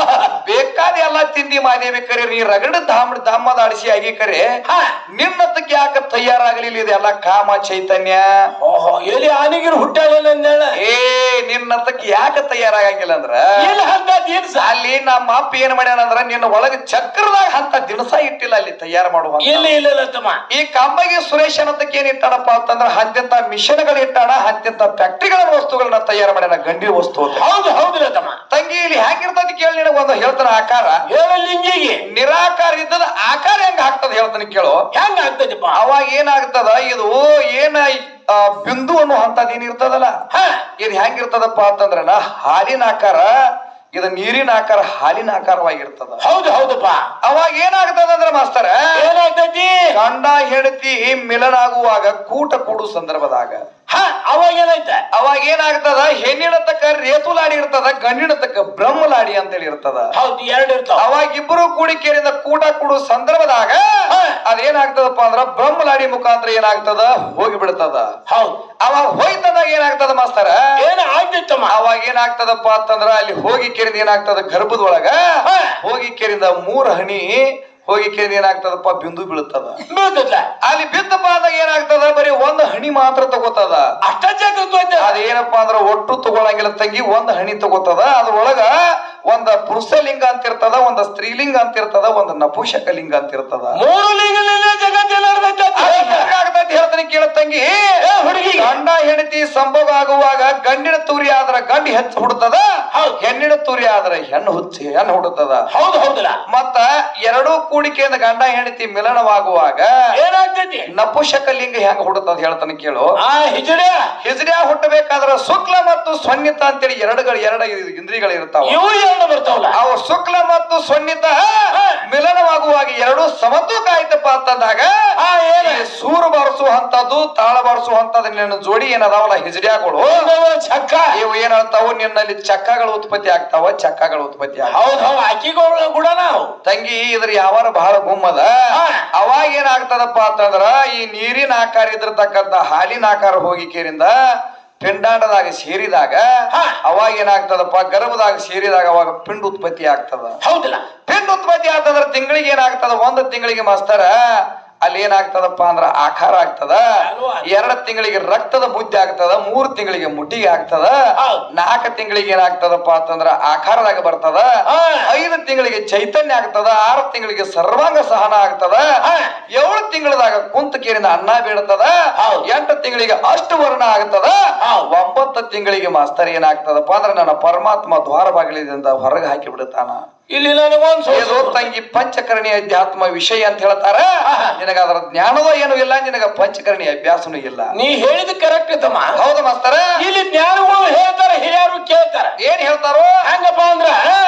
ಬೇಕಾದ ಎಲ್ಲ ತಿಂದಿ ಮಾದೇವಿ ಕರೆ ನೀ ರಗಡ ಧಾಮ್ ಧಾಮದ ಅಡಿಸಿ ಆಗಿ ಕರೆ ಹಾ. ನಿನ್ನತ್ತಕ್ಕೆ ಯಾಕೆ ತಯಾರಾಗಲಿಲ್ಲ ಇದೆಲ್ಲ ಕಾಮ ಚೈತನ್ಯ ಓಹೋ ಎಲ್ಲಿ ಆನಿಗಿರು ಹುಟ್ಟಾಳಿಲ್ಲ ಅಂದೇಳ ಏ ನಿನ್ನತ್ತಕ್ಕೆ ಯಾಕೆ ತಯಾರಾಗಂಗಿಲ್ಲ ಅಂದ್ರ ಎಲ್ಲಿ ಅಂತ ದಿನ್ಸ ಅಲ್ಲಿ ನಮ್ಮ ಅಪ್ಪ ಏನ್ ಮಾಡ್ಯಾನ ಅಂದ್ರ ನಿನ್ನ ಒಳಗ ಚಕ್ರದಾಗ ಅಂತ ದಿನಸ ಇಟ್ಟಿಲ್ಲ ಅಲ್ಲಿ ತಯಾರು ಮಾಡುವ ಎಲ್ಲಿ ಇಲ್ಲ ಇಲ್ಲ ತಮ್ಮ ಈ ಕಂಬಗಿ ಸುರೇಶ್ ಅನ್ನೋದಕ್ಕೆ ಏನ್ ಇಟ್ಟಾಡಪ್ಪ ಅಂತಂದ್ರ ಹಂತಿಂತ ಮಿಷನ್ಗಳು ಇಟ್ಟಾಣ ಹಂತಿಂತ ಫ್ಯಾಕ್ಟ್ರಿಗಳ ವಸ್ತುಗಳನ್ನ ತಯಾರು ಮಾಡ್ಯಾನ ಗಂಡಿ ವಸ್ತು ಅಂತ. ಹೌದು ಹೌದಿಲ್ಲ ತಮ್ಮ ತಂಗಿ ಇಲ್ಲಿ ಹೆಂಗಿರ್ತದ ಕೇಳಿ ನಿನಗ ಒಂದು ಹೇಳ್ತಾನ ಆಕಾರ ಹೇಳ ಲಿಂಗಿಗೆ ನಿರಾಕಾರ ಇದ್ದದ ಆಕಾರ ಹೆಂಗ ಆಗ್ತದ ಹೇಳ್ತಾನೆ ಕೇಳು ಹೆಂಗ ಆಗ್ತೈತಿಪ್ಪ ಅವಾಗ ಏನಾಗ್ತದ ಇದು ಏನ ಆ, ಬಿಂದು ಅನ್ನೋ ಹಂತದ ಏನಿರ್ತದಲ್ಲ ಹಾ ಇದು ಹೆಂಗಿರ್ತದಪ್ಪ ಅಂತಂದ್ರನ ಹಾಲಿನ ಆಕಾರ ಇದು ನೀರಿನ ಆಕಾರ ಹಾಲಿನ ಆಕಾರವಾಗಿರ್ತದ ಹೌದು ಹೌದಪ್ಪ ಅವಾಗ ಏನಾಗ್ತದ ಅಂದ್ರೆ ಮಾಸ್ತರ ಏನಾಗ್ತೈತಿ ಗಂಡ ಹೆಂಡತಿ ಮಿಲನ ಆಗುವಾಗ ಕೂಟ ಕೂಡು ಸಂದರ್ಭದಾಗ ಹಾ ಅವಾಗ ಏನಾಯ್ತ ಅವಾಗ ಏನಾಗ್ತದ ಹೆಣ್ಣಿನ ತಕ್ಕ ರೇತುಲಾಡಿ ಇರ್ತದ ಗಂಡಿನ ತಕ್ಕ ಬ್ರಹ್ಮಲಾಡಿ ಅಂತೇಳಿ ಇರ್ತದ ಹೌದು ಎರಡು ಇರ್ತಾವ ಅವಾಗ ಇಬ್ಬರು ಕೂಡಿಕೆರಿಂದ ಕೂಟ ಕೂಡು ಸಂದರ್ಭದಾಗ ಹಾ. ಅದೇನಾಗ್ತದಪ್ಪ ಅಂದ್ರ ಬ್ರಹ್ಮಲಾಡಿ ಮುಖಾಂತರ ಏನಾಗ್ತದ ಹೋಗಿ ಬಿಡ್ತದ ಹೌದು ಅವಾಗ ಹೋಯ್ತದಾಗ ಏನಾಗ್ತದ ಮಾಸ್ತರ ಏನ ಆಗ್ತೈತಮ್ಮ ಅವಾಗ ಏನಾಗ್ತದಪ್ಪ ಅಂತಂದ್ರ ಅಲ್ಲಿ ಹೋಗಿ ಕೆರಿಂದ ಏನಾಗ್ತದ ಗರ್ಭದೊಳಗ ಹಾ. ಹೋಗಿ ಕೆರಿಂದ ಮೂರ್ ಹನಿ ಹೋಗಿ ಕೆರಿಂದ ಏನಾಗ್ತದಪ್ಪ ಬಿಂದು ಬೀಳುತ್ತದ ಬೀಳ್ತೈತ್ಲ ಅಲ್ಲಿ ಬಿದ್ದಪ್ಪ ಅಂದಾಗ ಏನಾಗ್ತದ ಬರೀ ಒಂದು ಹನಿ ಮಾತ್ರ ತಗೋತದ ಅಷ್ಟ ಜಾಗೃತ ಅದೇನಪ್ಪ ಅಂದ್ರ ಒಟ್ಟು ತಗೊಳಂಗಿಲ್ಲ ತಂಗಿ ಒಂದ್ ಹನಿ ತಗೋತದ ಅದ್ರೊಳಗ ಒಂದ ಪುರುಷಲಿಂಗ ಅಂತ ಇರ್ತದ ಒಂದ ಸ್ತ್ರೀಲಿಂಗ ಅಂತ ಇರ್ತದ ಒಂದ್ ನಪುಷಕ ಲಿಂಗ ಅಂತ ಇರ್ತದ ಮೂರು ಲಿಂಗಲಿಲ್ಲ ಜಗತ್ತೆಲ್ಲ ಅದು ಹೆಂಗಾಗ್ತೈತಿ ಹೇಳ್ತೀನಿ ಕೇಳ ತಂಗಿ ಹುಡುಗಿ ಗಂಡ ಹೆಂಡತಿ ಸಂಭೋಗ ಆಗುವಾಗ ಗಂಡಿನ ತೂರಿ ಆದ್ರ ಗಂಡಿ ಹೆಚ್ಚು ಹುಡುತ್ತದ ಹೌದು. ಹೆಣ್ಣಿನ ತೂರಿ ಆದ್ರ ಹೆಣ್ಣು ಹುಚ್ಚಿ ಹೆಣ್ಣು ಹುಡುತ್ತದ ಹೌದು ಹೌದಲ್ಲ ಮತ್ತ ಎರಡೂ ಕೂಡಿಕೆಯಿಂದ ಗಂಡ ಹೆಂಡತಿ ಮಿಲನವಾಗುವಾಗ ಏನಾಗ್ತೈತಿ ನಪುಷಕ ಲಿಂಗ ಹೆಂಗ ಹುಡುತ್ತದ ಹೇಳ್ತಾನೆ ಕೇಳು ಆ ಹಿಜಡೆ ಹಿಜಡ್ಯಾ ಹುಟ್ಟಬೇಕಾದ್ರ ಶುಕ್ಲ ಮತ್ತು ಸ್ವನ್ನಿತ ಅಂತೇಳಿ ಎರಡುಗಳು ಎರಡು ಇಂದ್ರಿಯಗಳು ಇರ್ತಾವ ಇವು ಎರಡು ಬರ್ತಾವಲ್ಲ ಅವು ಶುಕ್ಲ ಮತ್ತು ಸ್ವನ್ನಿತ ಮಿಲನವಾಗುವಾಗ ಎರಡು ಸಮತೂಕ ಆಯ್ತಪ್ಪ ಅಂತಂದಾಗ ಆ ಏನ ಈ ಸೂರು ಬಾರಿಸುವಂತದ್ದು ತಾಳ ಬಾರಿಸುವಂತದ್ದು ನಿನ್ನ ಜೋಡಿ ಏನದಾವಲ್ಲ ಹಿಜಡ್ಯಾಗಳು ಚಕ್ಕ ಇವು ಏನಾಗ್ತಾವು ನಿನ್ನಲ್ಲಿ ಚಕ್ಕಗಳು ಉತ್ಪತ್ತಿ ಆಗ್ತಾವ ಚಕ್ಕಗಳು ಉತ್ಪತ್ತಿ ಆಗ್ತಾವ ಹೌದು ಹೌದು ಅಕ್ಕಿಗಳು ಕೂಡ ನಾವು ತಂಗಿ ಇದ್ರ ಯಾವಾರ ಬಹಳ ಗುಮ್ಮದ ಹಾ. ಅವಾಗ ಏನಾಗ್ತದಪ್ಪ ಅಂತಂದ್ರ ಈ ನೀರಿನ ಆಕಾರ ಇದ್ರತಕ್ಕಂತ ಹಾಲಿನ ಆಕಾರ ಹೋಗಿಕೆರಿಂದ ಪಿಂಡಾಂಡದಾಗ ಸೇರಿದಾಗ ಹಾ. ಅವಾಗ ಏನಾಗ್ತದಪ್ಪ ಗರ್ಭದಾಗ ಸೇರಿದಾಗ ಅವಾಗ ಪಿಂಡ ಉತ್ಪತ್ತಿ ಆಗ್ತದ ಹೌದಿಲ್ಲ ಪಿಂಡ ಉತ್ಪತ್ತಿ ಆಗ್ತದ್ರ ತಿಂಗಳಿಗೆ ಏನಾಗ್ತದ ಒಂದು ತಿಂಗಳಿಗೆ ಮಾಸ್ತರ ಅಲ್ಲಿ ಏನಾಗ್ತದಪ್ಪ ಅಂದ್ರ ಆಕಾರ ಆಗ್ತದ ಅಲ್ವಾ? ಎರಡ್ ತಿಂಗಳಿಗೆ ರಕ್ತದ ಬುದ್ಧಿ ಆಗ್ತದ ಮೂರ್ ತಿಂಗಳಿಗೆ ಮುಟ್ಟಿಗೆ ಆಗ್ತದ ಹೌದ್. ನಾಲ್ಕು ತಿಂಗಳಿಗೆ ಏನಾಗ್ತದಪ್ಪ ಅಂತಂದ್ರ ಆಕಾರದಾಗ ಬರ್ತದ ಹಾ. ಐದು ತಿಂಗಳಿಗೆ ಚೈತನ್ಯ ಆಗ್ತದ ಆರು ತಿಂಗಳಿಗೆ ಸರ್ವಾಂಗ ಸಹನ ಆಗ್ತದ ಹಾ. ಏಳು ತಿಂಗಳದಾಗ ಕುಂತ ಕೇರಿನ ಅನ್ನ ಬೀಳ್ತದ ಹೌದ್. ಎಂಟು ತಿಂಗಳಿಗೆ ಅಷ್ಟು ವರ್ಣ ಆಗ್ತದ ಹೌದ್. ಒಂಬತ್ತು ತಿಂಗಳಿಗೆ ಮಾಸ್ತರ್ ಏನಾಗ್ತದಪ್ಪ ಅಂದ್ರ ನನ್ನ ಪರಮಾತ್ಮ ದ್ವಾರ ಬಾಗಿಲಿದಿಂದ ಹೊರಗೆ ಹಾಕಿ ಬಿಡುತ್ತಾನ ಇಲ್ಲಿ ನನಗೊಂದು ಇದು ತಂಗಿ ಪಂಚಕರಣಿ ಅಧ್ಯಾತ್ಮ ವಿಷಯ ಅಂತ ಹೇಳ್ತಾರ ಆಹಾ. ನಿನಗ ಅದರ ಜ್ಞಾನವೋ ಏನು ಇಲ್ಲ ನಿನಗ ಪಂಚಕರಣಿ ಅಭ್ಯಾಸನೂ ಇಲ್ಲ ನೀ ಹೇಳಿದ ಕರೆಕ್ಟ್ ತಮ್ಮ ಹೌದು ಮಾಸ್ತರ ಇಲ್ಲಿ ಜ್ಞಾನಗಳು ಹೇಳ್ತಾರ ಹಿರಿಯರು ಕೇಳ್ತಾರ ಏನ್ ಹೇಳ್ತಾರೋ ಹೆಂಗಪ್ಪ ಅಂದ್ರ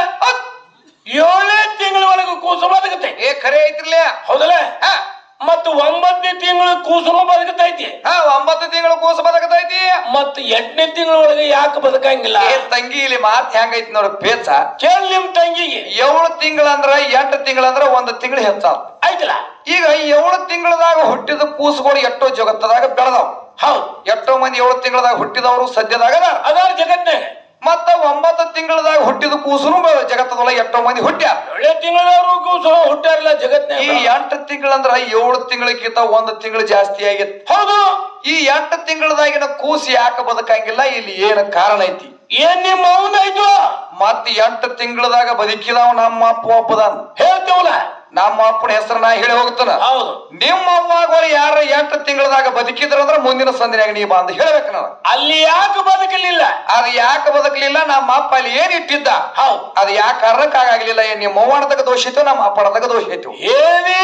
ಏಳನೇ ತಿಂಗಳ ಒಳಗೆ ಕೂಸು ಬದುಕುತ್ತೆ ಏ ಖರೆ ಐತಿರ್ಲ ಹೌದಲ್ಲ ಮತ್ತು ಒಂಬತ್ತನೇ ತಿಂಗಳು ಕೂಸುನು ಬದುಕತೈತಿ ಹಾ ಒಂಬತ್ತು ತಿಂಗಳು ಕೂಸು ಬದಕತೈತಿ ಮತ್ತು ಎಂಟನೇ ತಿಂಗಳ ಒಳಗೆ ಯಾಕೆ ಬದುಕಂಗಿಲ್ಲ ಏ ತಂಗಿ ಇಲ್ಲಿ ಮಾತ್ ಹೆಂಗೈತಿ ನೋಡ ಪೇಚ ಕೇಳಿ ನಿಮ್ ತಂಗಿಗೆ ಏಳು ತಿಂಗಳಂದ್ರ ಎಂಟು ತಿಂಗಳಂದ್ರ ಒಂದು ತಿಂಗಳು ಹೆಚ್ಚಾದ ಆಯ್ತಲ್ಲ ಈಗ ಏಳು ತಿಂಗಳದಾಗ ಹುಟ್ಟಿದ ಕೂಸುಗಳು ಎಷ್ಟೋ ಜಗತ್ತದಾಗ ಬೆಳೆದಾವ್ ಹೌದು ಎಷ್ಟೋ ಮಂದಿ ಏಳು ತಿಂಗಳದಾಗ ಹುಟ್ಟಿದವರು ಸದ್ಯದಾಗ ಅದಾರ ಅದಾರ ಜಗತ್ನಾಗ ಮತ್ತ ಒಂಬತ್ತು ತಿಂಗಳದಾಗ ಹುಟ್ಟಿದ ಕೂಸುನು ಬ- ಜಗತ್ತದೊಳಗೆ ಎಷ್ಟೋ ಮಂದಿ ಹುಟ್ಟ್ಯಾರ ಏಳನೇ ತಿಂಗಳವರು ಕೂಸು ಹುಟ್ಟಾರಲ್ಲ ಈ ಜಗತ್ನಾಗ ಎಂಟು ತಿಂಗಳಂದ್ರ ಏಳು ತಿಂಗಳಿಗಿಂತ ಒಂದು ತಿಂಗಳು ಜಾಸ್ತಿ ಆಗಿತ್ತು ಹೌದು ಈ ಎಂಟು ತಿಂಗಳದಾಗಿನ ಕೂಸು ಯಾಕೆ ಬದುಕಂಗಿಲ್ಲ ಇಲ್ಲಿ ಏನ್ ಕಾರಣ ಐತಿ ಏನ್ ನಿಮ್ಮ ಅವನ ಆಯ್ತು ಮತ್ ಎಂಟು ತಿಂಗಳದಾಗ ಬದುಕಿದವ ನಮ್ಮ ಅಪ್ಪ ಒಬ್ಬದಾನ ಹೇಳ್ತೇವಲ್ಲ ನಮ್ಮ ಅಪ್ಪನ ಹೆಸರು ನಾ ಹೇಳಿ ಹೋಗ್ತಾನ ಹೌದು ನಿಮ್ಮ ಅವ್ವಾಗಳು ಯಾರ ಎಂಟು ತಿಂಗಳದಾಗ ಬದುಕಿದ್ರಂದ್ರ ಮುಂದಿನ ಸಂದಿನಾಗ ನೀ ಬಂದು ಹೇಳ್ಬೇಕು ನಾನು ಅಲ್ಲಿ ಯಾಕೆ ಬದುಕಲಿಲ್ಲ ಅದು ಯಾಕೆ ಬದುಕಲಿಲ್ಲ ನಮ್ಮ ಅಪ್ಪ ಅಲ್ಲಿ ಏನ್ ಇಟ್ಟಿದ್ದ ಹೌದು ಅದು ಯಾಕೆ ಕಾರಣಕ್ಕಾಗಲಿಲ್ಲ ಏನ್ ನಿಮ್ಮ ಅವ್ವಣದಾಗ ದೋಷ ಇತ್ತು ನಮ್ಮ ಅಪ್ಪಣದಾಗ ದೋಷ ಇತ್ತು ಹೇಳಿ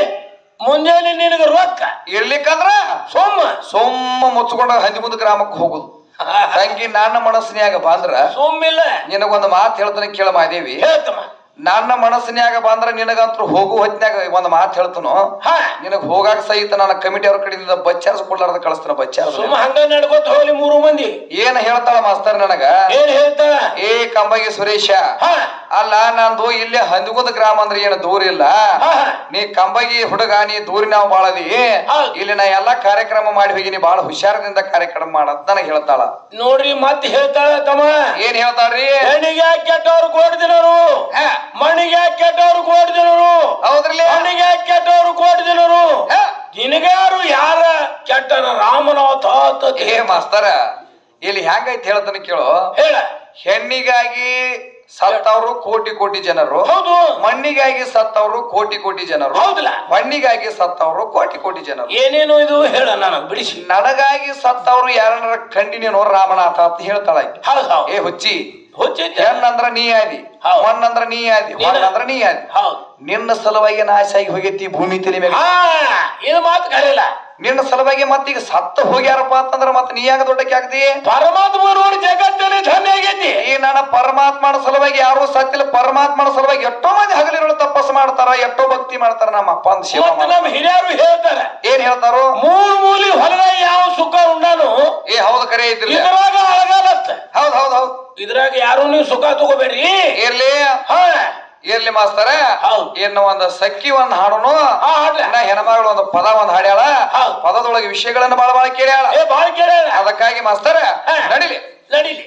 ಮುಂಜಾನೆ ನಿನಗೆ ರೊಕ್ಕ ಇರ್ಲಿಕ್ಕಂದ್ರ ಸೋಮ ಸೊಮ್ಮ ಮುಚ್ಕೊಂಡ ಹಂದಿ ಮುಂದೆ ಗ್ರಾಮಕ್ಕೆ ಹೋಗುದು ತಂಗಿ ನನ್ನ ಮನಸ್ಸಿನ್ಯಾಗ ಬಂದ್ರ ಸೋಮಿಲ್ಲ ನಿನಗೊಂದು ಮಾತು ಹೇಳ್ತಾನೆ ಕೇಳ ಮಾದೇವಿ ಹೇಳ್ತಮ್ಮ ನನ್ನ ಮನಸ್ಸಿನ್ಯಾಗ ಬಂದ್ರ ನಿನಗಂತೂ ಹೋಗು ಹೊತ್ನ್ಯಾಗ ಒಂದು ಮಾತು ಹೇಳ್ತಾನು ಹಾ ನಿನಗ್ ಹೋಗಾಕ ಸಹಿತ ನನ್ನ ಕಮಿಟಿ ಅವ್ರ ಕಡೆಯಿಂದ ಬಚ್ಚಾರಿಸ್ಕೊಳ್ಳಾರ್ದ ಕಳಿಸ್ತಾನ ಬಚ್ಚಾರ ಸುಮ್ಮ ಹಂಗ ನಡ್ಕೋತ ಹೋಗ್ಲಿ ಮೂರು ಮಂದಿ ಏನ್ ಹೇಳ್ತಾಳ ಮಾಸ್ತರ್ ನನಗ ಏನ್ ಹೇಳ್ತಾಳ ಏ ಕಂಬಗಿ ಸುರೇಶ ಹಾ ಅಲ್ಲ ನಂದು ಇಲ್ಲಿ ಹಂದಿಗುಂದ ಗ್ರಾಮ ಅಂದ್ರೆ ಏನು ದೂರ ಇಲ್ಲ ಹಾ ಹಾ. ನೀ ಕಂಬಗಿ ಹುಡುಗ ನೀ ದೂರಿ ನಾವು ಬಾಳದಿ ಹೌದ್. ಇಲ್ಲಿ ನಾ ಎಲ್ಲಾ ಕಾರ್ಯಕ್ರಮ ಮಾಡಿ ಹೋಗಿನಿ ಬಾಳ ಹುಷಾರದಿಂದ ಕಾರ್ಯಕ್ರಮ ಮಾಡತ್ ನನಗೆ ಹೇಳ್ತಾಳ ನೋಡ್ರಿ ಮತ್ತೆ ಹೇಳ್ತಾಳ ತಮ್ಮ ಏನ್ ಹೇಳ್ತಾಳ್ರಿ ಹೆಣ್ಣಿಗೆ ಕೆಟ್ಟವ್ರು ಕೋಟಿದಿನರು ಹಾ, ಮಣಿಗೆ ಕೆಟ್ಟವ್ರು ಕೋಟಿದಿನರು ಹೌದ್ರಲ್ಲಿ ಮಣಿಗೆ ಕೆಟ್ಟವ್ರು ಕೋಟಿದಿನರು ಹಾ. ನಿನಗಾರು ಯಾರ ಕೆಟ್ಟರ ರಾಮನಾಥ ಅಂತ ಏ ಮಾಸ್ತರ ಇಲ್ಲಿ ಹೆಂಗೈತಿ ಹೇಳ್ತಾನೆ ಕೇಳು ಹೇಳ ಹೆಣ್ಣಿಗಾಗಿ ಸತ್ತವರು ಕೋಟಿ ಕೋಟಿ ಜನರು ಹೌದು ಮಣ್ಣಿಗಾಗಿ ಸತ್ತವರು ಕೋಟಿ ಕೋಟಿ ಜನರು ಹೌದಲ್ಲ ಮಣ್ಣಿಗಾಗಿ ಸತ್ತವರು ಕೋಟಿ ಕೋಟಿ ಜನರು ಏನೇನು ಇದು ಹೇಳ ನನಗ್ ಬಿಡಿಸಿ ನನಗಾಗಿ ಸತ್ತವರು ಯಾರನ್ನ ಕಂಡಿನೇನೋ ರಾಮನಾಥ ಅಂತ ಹೇಳ್ತಾಳ ಆಕಿ. ಹೌದು ಹೌದು ಏ ಹುಚ್ಚಿ ಹುಚ್ಚೈತೆ ಹೆಣ್ಣಂದ್ರ ನೀ ಆದಿ ಹೌದ್. ಮಣ್ಣಂದ್ರ ನೀ ಆದಿ ನೀನ. ಮಣ್ಣಂದ್ರ ನೀ ಆದಿ ಹೌದು ನಿನ್ನ ಸಲುವಾಗಿ ನಾಶ ಆಗಿ ಹೋಗೈತಿ ಭೂಮಿ ತಲೆ ಮೇಲೆ ಹಾ ಇದು ಮಾತು ಕರೆಯಲ್ಲ ನಿನ್ನ ಸಲುವಾಗಿ ಮತ್ತೀಗ ಸತ್ತ ಹೋಗ್ಯಾರಪ್ಪ ಅಂತಂದ್ರ ಮತ್ ನೀ ಯಾಕ ದೊಡ್ಡಕ್ಕೆ ಆಗ್ತಿ ಪರಮಾತ್ಮ ನೋಡಿ ಜಗತ್ತಲ್ಲಿ ಧನ್ಯ ಆಗೈತಿ ಈ ನನ್ನ ಪರಮಾತ್ಮನ ಸಲುವಾಗಿ ಯಾರು ಸತ್ತಿಲ್ಲ ಪರಮಾತ್ಮನ ಸಲುವಾಗಿ ಎಷ್ಟೋ ಮಂದಿ ಹಗಲಿರುಳು ತಪಸ್ಸು ಮಾಡ್ತಾರ ಎಷ್ಟೋ ಭಕ್ತಿ ಮಾಡ್ತಾರ ನಮ್ಮ ಅಪ್ಪ ಅಂತ ಸೇವಾ ಮತ್ತೆ ಮಾಡ್ತಾರ. ನಮ್ಮ ಹಿರಿಯರು ಹೇಳ್ತಾರೆ ಏನ್ ಹೇಳ್ತಾರೋ ಮೂರು ಮೂಲಿ ಹೊಲದಾಗ ಯಾವ ಸುಖ ಉಂಡಾನು ಏ ಹೌದು ಕರೆ ಐತ್ರಿ ಇದ್ರಾಗ ಅಳಗಾಲತ್ತ ಹೌದ್ ಹೌದ್ ಹೌದ್ ಇದ್ರಾಗ ಯಾರು ನೀವು ಸುಖ ತಗೋಬೇಡ್ರಿ ಇರ್ಲಿ ಹಾ ಇರ್ಲಿ ಮಾಸ್ತರ ಹೌದ್. ಇನ್ನು ಒಂದು ಸಕ್ಕಿ ಒಂದ್ ಹಾಡುನು ಹಾ ಹಾಡ್ಲ ಇನ್ನ ಹೆಣ್ಮಗಳು ಒಂದು ಪದ ಒಂದ್ ಹಾಡ್ಯಾಳ ಹೌದ್. ಪದದೊಳಗೆ ವಿಷಯಗಳನ್ನ ಬಾಳ ಬಾಳ ಕೇಳ್ಯಾಳ ಏ ಬಾಳ್ ಕೇಳ ಅದಕ್ಕಾಗಿ ಮಾಸ್ತರ ಹಾ. ನಡಿಲಿ ನಡೀಲಿ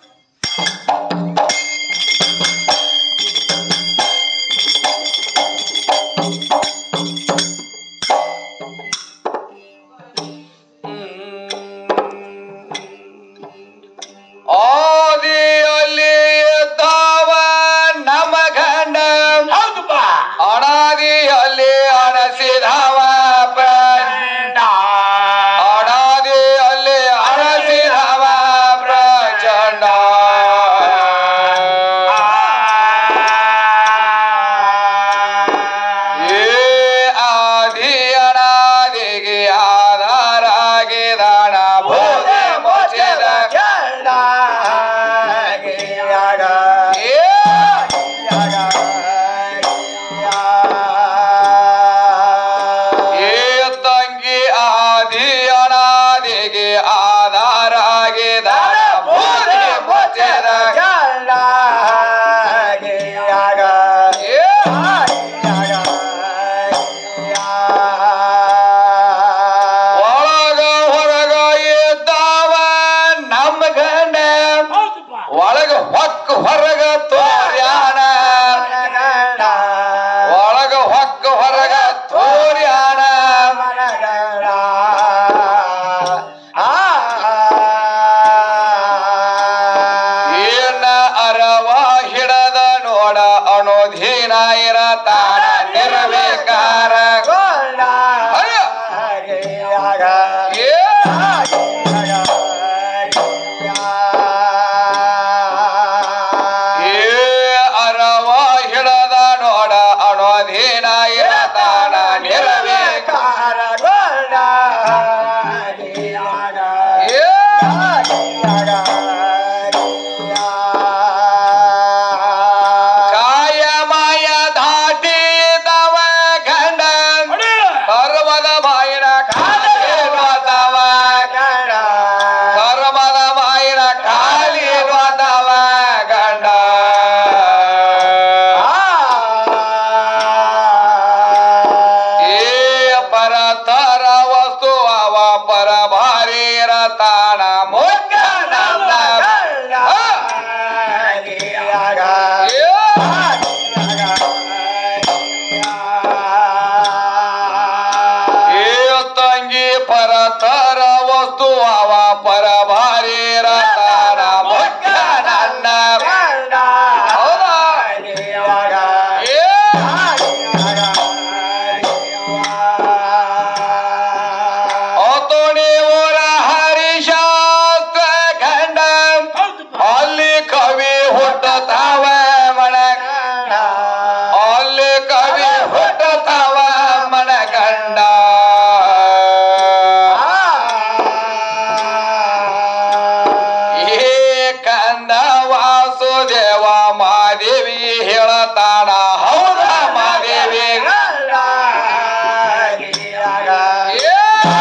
ಆದಿಯಲ್ಲಿ ಇದ್ದಾವ ನಮ್ಮ ಗಂಡ ಹೌದಪ್ಪ ಅನಾದಿಯಲ್ಲಿ ಅಣಸಿದವ ಪ್ರಚಂಡ ಅನಾದಿಯಲ್ಲಿ ಅಣಸಿದವ ಪ್ರಚಂಡ ಏ ಆದಿ ಅನಾದಿಗೆ ಆಧಾರಾಗಿದಾಣ ಭೂಮಿ ಮುಚ್ಚಿದ ಏ ಏ ತಂಗಿ ಆದಿ ಅನಾದಿಗೆ ಆಧಾರಾಗಿದಾಣ ಭೂಮಿ ಮುಚ್ಚಿದ ಏ ಒಳಗ ಹೊರಗ ಇದ್ದಾವ ನಮ್ಮ ಗಂಡ ಹೌದಪ್ಪ ಒಳಗ ಹೊಕ್ಕ ಹೊರಗ ತೋರ್ಯಾಣ ಒಳಗ ಹೊಕ್ಕ ಹೊರಗ ತೋರ್ಯಾಣ ಏನ ಅರವ ಹಿಡದ ನೋಡ ಅಣೋಧೀನ ಇರತಾನ ನಿರ್ವಿಕಾರ ಏ ಏ ಅರವ ಹಿಡದ ನೋಡ ಅಣೋಧೀನ ಇರತಾನ ನಿರ್ವಿಕಾರ ಏ ಕಾಯ ಮಾಯ ದಾಟಿ ಹೇಳ್ತಾನ ಹೌದ ಮಾದೇವಿ ಏ,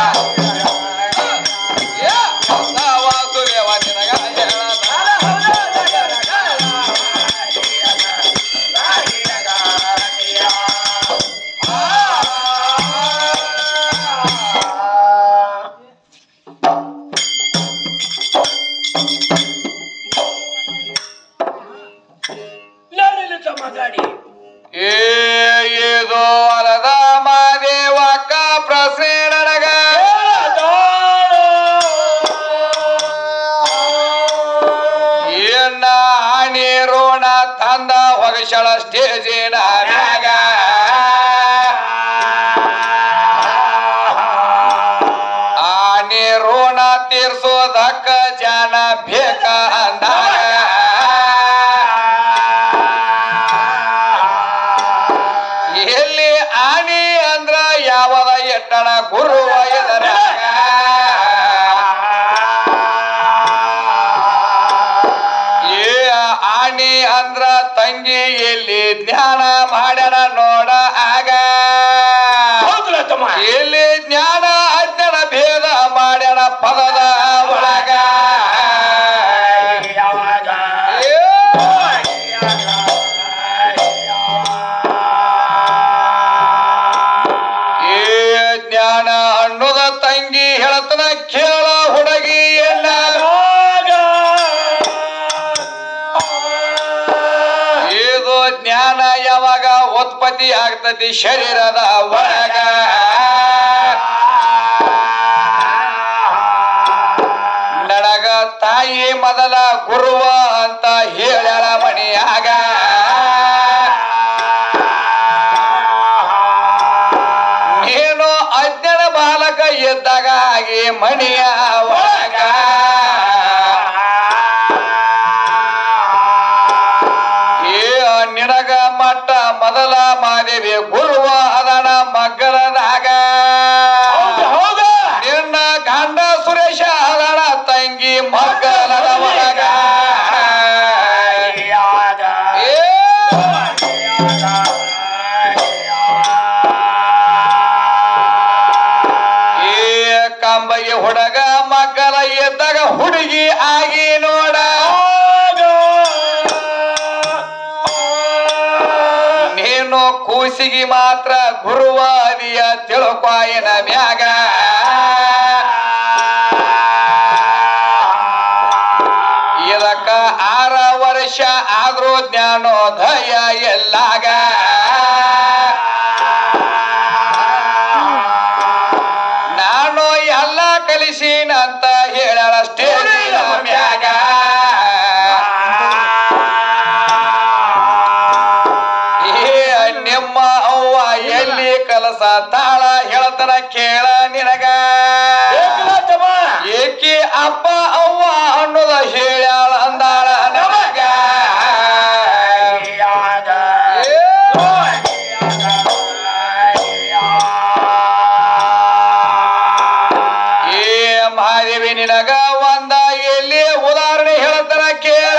ಏ, ವಾಸುದೇವ ನಿನಗ ಹೇಳತಾನ. ನಾನೆಲ್ಲ ತಮ್ಮ ಗಾಡಿ ಏ ಇದು ಅಲದ ಮಾದೇವಕ್ಕ ಪ್ರಶ್ನೆ ನನಗ ಏನ ಹಾನಿ ರೋಣ ತಂದ ಹೊಗಶಳ ಸ್ಟೇಜಿನ ಮ್ಯಾಗ ಆನೆ ರೋಣ ತೀರ್ಸೋದಕ್ಕ ಜನ ಬೇಕ ಅಂದಾಗ ಎಲ್ಲಿ ಆನಿ ಅಂದ್ರ ಯಾವದ ಎಟ್ಟಣ ಗುರುವ ಎದರಾಗ ಏ ಆನಿ ಅಂದ್ರ ತಂಗಿ ಎಲ್ಲಿ ಜ್ಞಾನ ಮಾಡ್ಯಾನ ನೋಡ ಆಗ ಹೌದಲ್ಲ ತಮ್ಮ ಎಲ್ಲಿ ಜ್ಞಾನ ಅಜ್ಞಾನ ಭೇದ ಮಾಡ್ಯಾನ ಪದದ ಒಳಗ ಏ ಏ ಜ್ಞಾನ ಅನ್ನೋದ ತಂಗಿ ಹೇಳತನ ಕೇಳ ಹುಡುಗಿ ಎಲ್ಲ ಇದು ಜ್ಞಾನ ಯಾವಾಗ ಉತ್ಪತ್ತಿ ಆಗ್ತತಿ ಶರೀರದ ಒಳಗ ನನಗ ತಾಯಿ ಮೊದಲ ಗುರುವ ಅಂತ ಹೇಳ್ಯಾಳ ಮಣಿಯಾಗ ನೀನು ಅಜ್ಞಾನ ಬಾಲಕ ಇದ್ದಾಗ ಆಗಿ ಮಣಿಯ ಒಳಗ ಏ ನಿನಗ ಮಟ್ಟ ಮೊದಲ ಮಾದೇವಿ ಗುರುವ ಅದನ ಮಗ್ಗಲದಾಗ ನಿನ್ನ ಗಂಡ ಸುರೇಶ ಅದನ ತಂಗಿ ಮಗ್ಗಲದ ಒಳಗ ಏ ಏ ಕಂಬಗೆ ಹುಡುಗ ಮಗ್ಗಲ ಇದ್ದಾಗ ಹುಡುಗಿ ಆಗಿ ನೋಡ ನೀನು ಕೂಸಿಗೆ ಮಾತ್ರ ಗುರುವ ಅದಿಯ ತಿಳ್ಕೊಯನ ಮ್ಯಾಗ ಇದಕ್ಕ ಆರ ವರ್ಷ ಆದ್ರೂ ಜ್ಞಾನೋದಯ ಎಲ್ಲಾಗ ನಾನು ಎಲ್ಲ ಕಲಿಸಿನಂತ ಹೇಳಳ ಸ್ಟೇಜಿನ ಮ್ಯಾಗ ಏ ನಿಮ್ಮ ಅವ್ವ ಎಲ್ಲಿ ಕಲಸ ತಾಳ ಹೇಳ್ತನ ಕೇಳ ನಿನಗ ಏಕಿ ಅಪ್ಪ ಅವ್ವ ಅನ್ನೋದ ಹೇಳ್ಯಾಳ ಅಂದಾಳ ನಮಗ ಏ ಏ ಮಹಾದೇವಿ ನಿನಗ ಒಂದ ಎಲ್ಲಿ ಉದಾಹರಣೆ ಹೇಳ್ತಾರ ಕೇಳ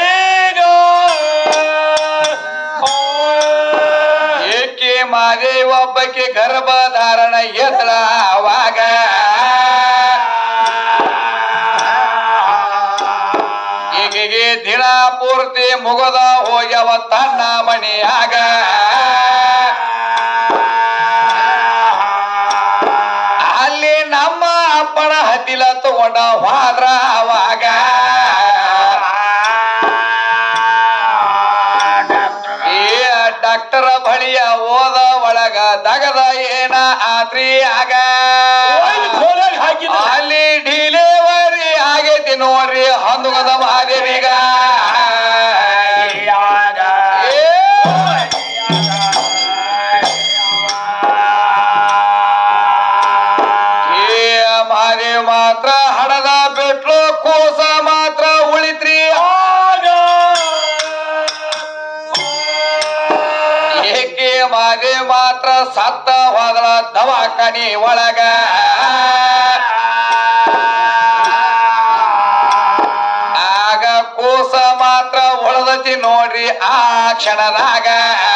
ಏಕೆ ಮಹಾದೇವ ಒಬ್ಬಕ್ಕೆ ಗರ್ಭಧಾರಣ ಎತ್ತಳ ಅವಾಗ ಈಗಿಗೆ ದಿನ ಪೂರ್ತಿ ಮುಗದ ಹೋಗ್ಯವ ತನ್ನ ಮನೆಯಾಗ ಅಲ್ಲಿ ನಮ್ಮ ಅಪ್ಪನ ಹತ್ತಿಲ ತಗೊಂಡ ಹೋದ್ರ ಅವಾಗ ಈ ಡಾಕ್ಟರ್ ಬಳಿಯ ಓದ ಒಳಗ ದಗದ ಏನ ಆತ್ರಿ ಆಗ ಅಲ್ಲಿ ಡಿಲಿವರಿ ಆಗೈತಿ ನೋಡ್ರಿ ಹಂದುಗದ ಮಾದೇವಿಗ ಏ ಏ ಮಹಾದೇವ್ ಮಾತ್ರ ಹಡದ ಬಿಟ್ಲು ಕೋಸ ಮಾತ್ರ ಉಳಿತ್ರಿ ಏಕೆ ಮಹಾದೇವ್ ಮಾತ್ರ ಸತ್ತ ಹೋದಳ ದವಾಖಾನಿ ಒಳಗ ಆಗ ಕೋಸ ಮಾತ್ರ ಉಳದತಿ ನೋಡ್ರಿ ಆ ಕ್ಷಣದಾಗ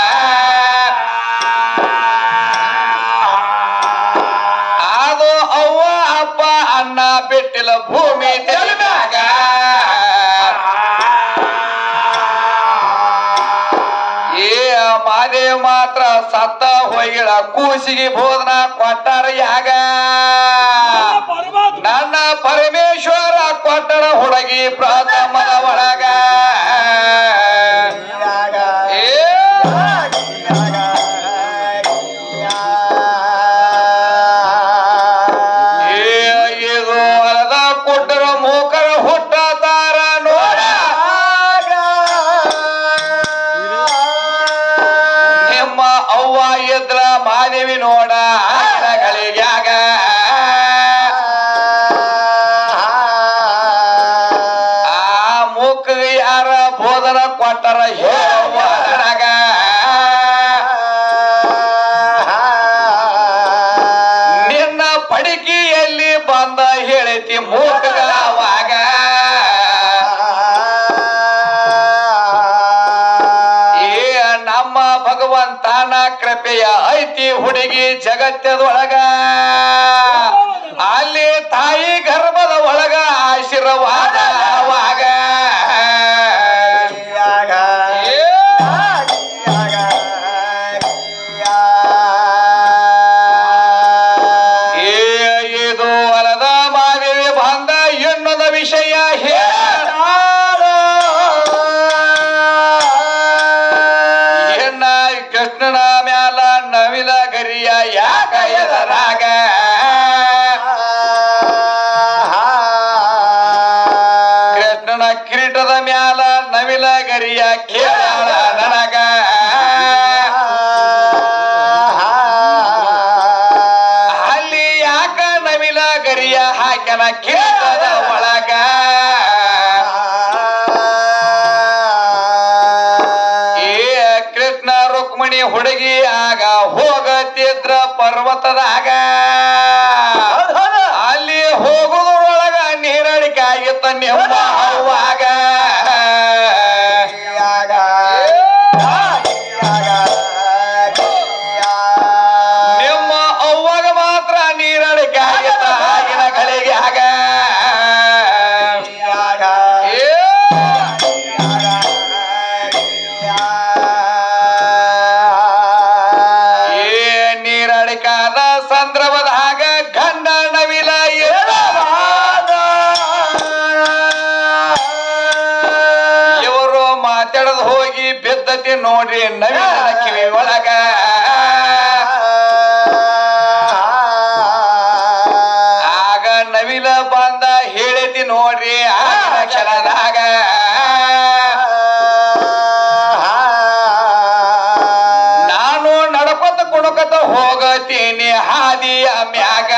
ಅದು ಅವ್ವ ಅಪ್ಪ ಅಣ್ಣ ಬಿಟ್ಟಿಲ್ಲ ಭೂಮಿ ತೆಲಿಮ್ಯಾಗ ಏ ಮಾದೇವ್ ಮಾತ್ರ ಸತ್ತ ಹೋಗಿಳ ಕೂಸಿಗೆ ಬೋಧನ ಕೊಟ್ಟಾರ ಯಾಗ ಪರಮಾತ್ಮ ನನ್ನ ಪರಮೇಶ್ವರ ಕೊಟ್ಟರ ಹುಡುಗಿ ಪ್ರಥಮದ ಒಳಗ ಏ ಏ, ಇದು ಹೊಲದ ಕೊಟ್ಟರ ಮೂಕರ ಹುಟ್ಟತಾರ ನೋಡ ನಿಮ್ಮ ಅವ್ವ ಎದ್ರ ಮಾದೇವಿ ನೋಡ ಗಳಿಗ್ಯಾಗ ಆ ಮೂಕ ಯಾರ ಬೋಧನ ಕೊಟ್ಟರ ಹೇಳುವ ನನಗ ನಿನ್ನ ಪಡಿಕೆಯಲ್ಲಿ ಬಂದ ಹೇಳಿತಿ ಮೂಕಗಳವಾಗ ಏ ನಮ್ಮ ಭಗವಂತನ ಕೃಪೆಯ ಐತಿ ಹುಡುಗಿ ಜಗತ್ತದೊಳಗ ಅಲ್ಲಿ ತಾಯಿ ಗರ್ಭದ ಒಳಗ ಆಶೀರ್ವಾದ ಅವಾಗ ಏ ಏ ಇದು ಹೊಲದ ಮಾದೇವಿ ಬಂದ ಎನ್ನುವ ವಿಷಯ ಹೇಳ ಎನ್ನ ಕೃಷ್ಣನ ಮ್ಯಾಲ ನವಿಲ ಗರಿಯ ಯಾಕ ಎದರಾಗ ಕೃಷ್ಣನ ಕಿರೀಟದ ಮ್ಯಾಲ ನವಿಲ ಗರಿಯ ಕೇಳ ನನಗ ಅಲ್ಲಿ ಯಾಕ ನವಿಲ ಗರಿಯ ಹಾಕನ ಕಿರೀಟದ ಒಳಗ ಏ ಕೃಷ್ಣ ರುಕ್ಮಿಣಿ ಹುಡುಗಿ ಆಗ ಹೋಗತಿದ್ರ ಪರ್ವತದಾಗ ಅಲ್ಲಿ ಹೋಗುದ್ರೊಳಗ ನೀರಡಿಕೆ ಆಗಿತ್ತ ನಿಮ್ಮ ಅವ್ವಾಗ ನಿಮ್ಮ ಅವ್ವಾಗ ಮಾತ್ರ ನೀರಡಿಕೆ ಆಗಿತ್ತ ಆಗಿನ ಗಳಿಗೆ ಆಗ ಏ ಏ ನೀರಡಿಕಾದ ಸಂದರ್ಭದಾಗ ಗಂಡ ನವಿಲ ಇವರು ಮಾತಾಡದ್ ಹೋಗಿ ಬಿದ್ದತಿ ನೋಡ್ರಿ ನವಿಲ ಕಿವಿ ಒಳಗ ಆಗ ನವಿಲ ಬಂದ ಹೇಳಿತಿ ನೋಡ್ರಿ ಆಗಿನ ಕ್ಷಣದಾಗ ನಾನು ನಡ್ಕೊತ ಕುಣಕತ ಹೋಗತೀನಿ ಹಾದಿಯ ಮ್ಯಾಗ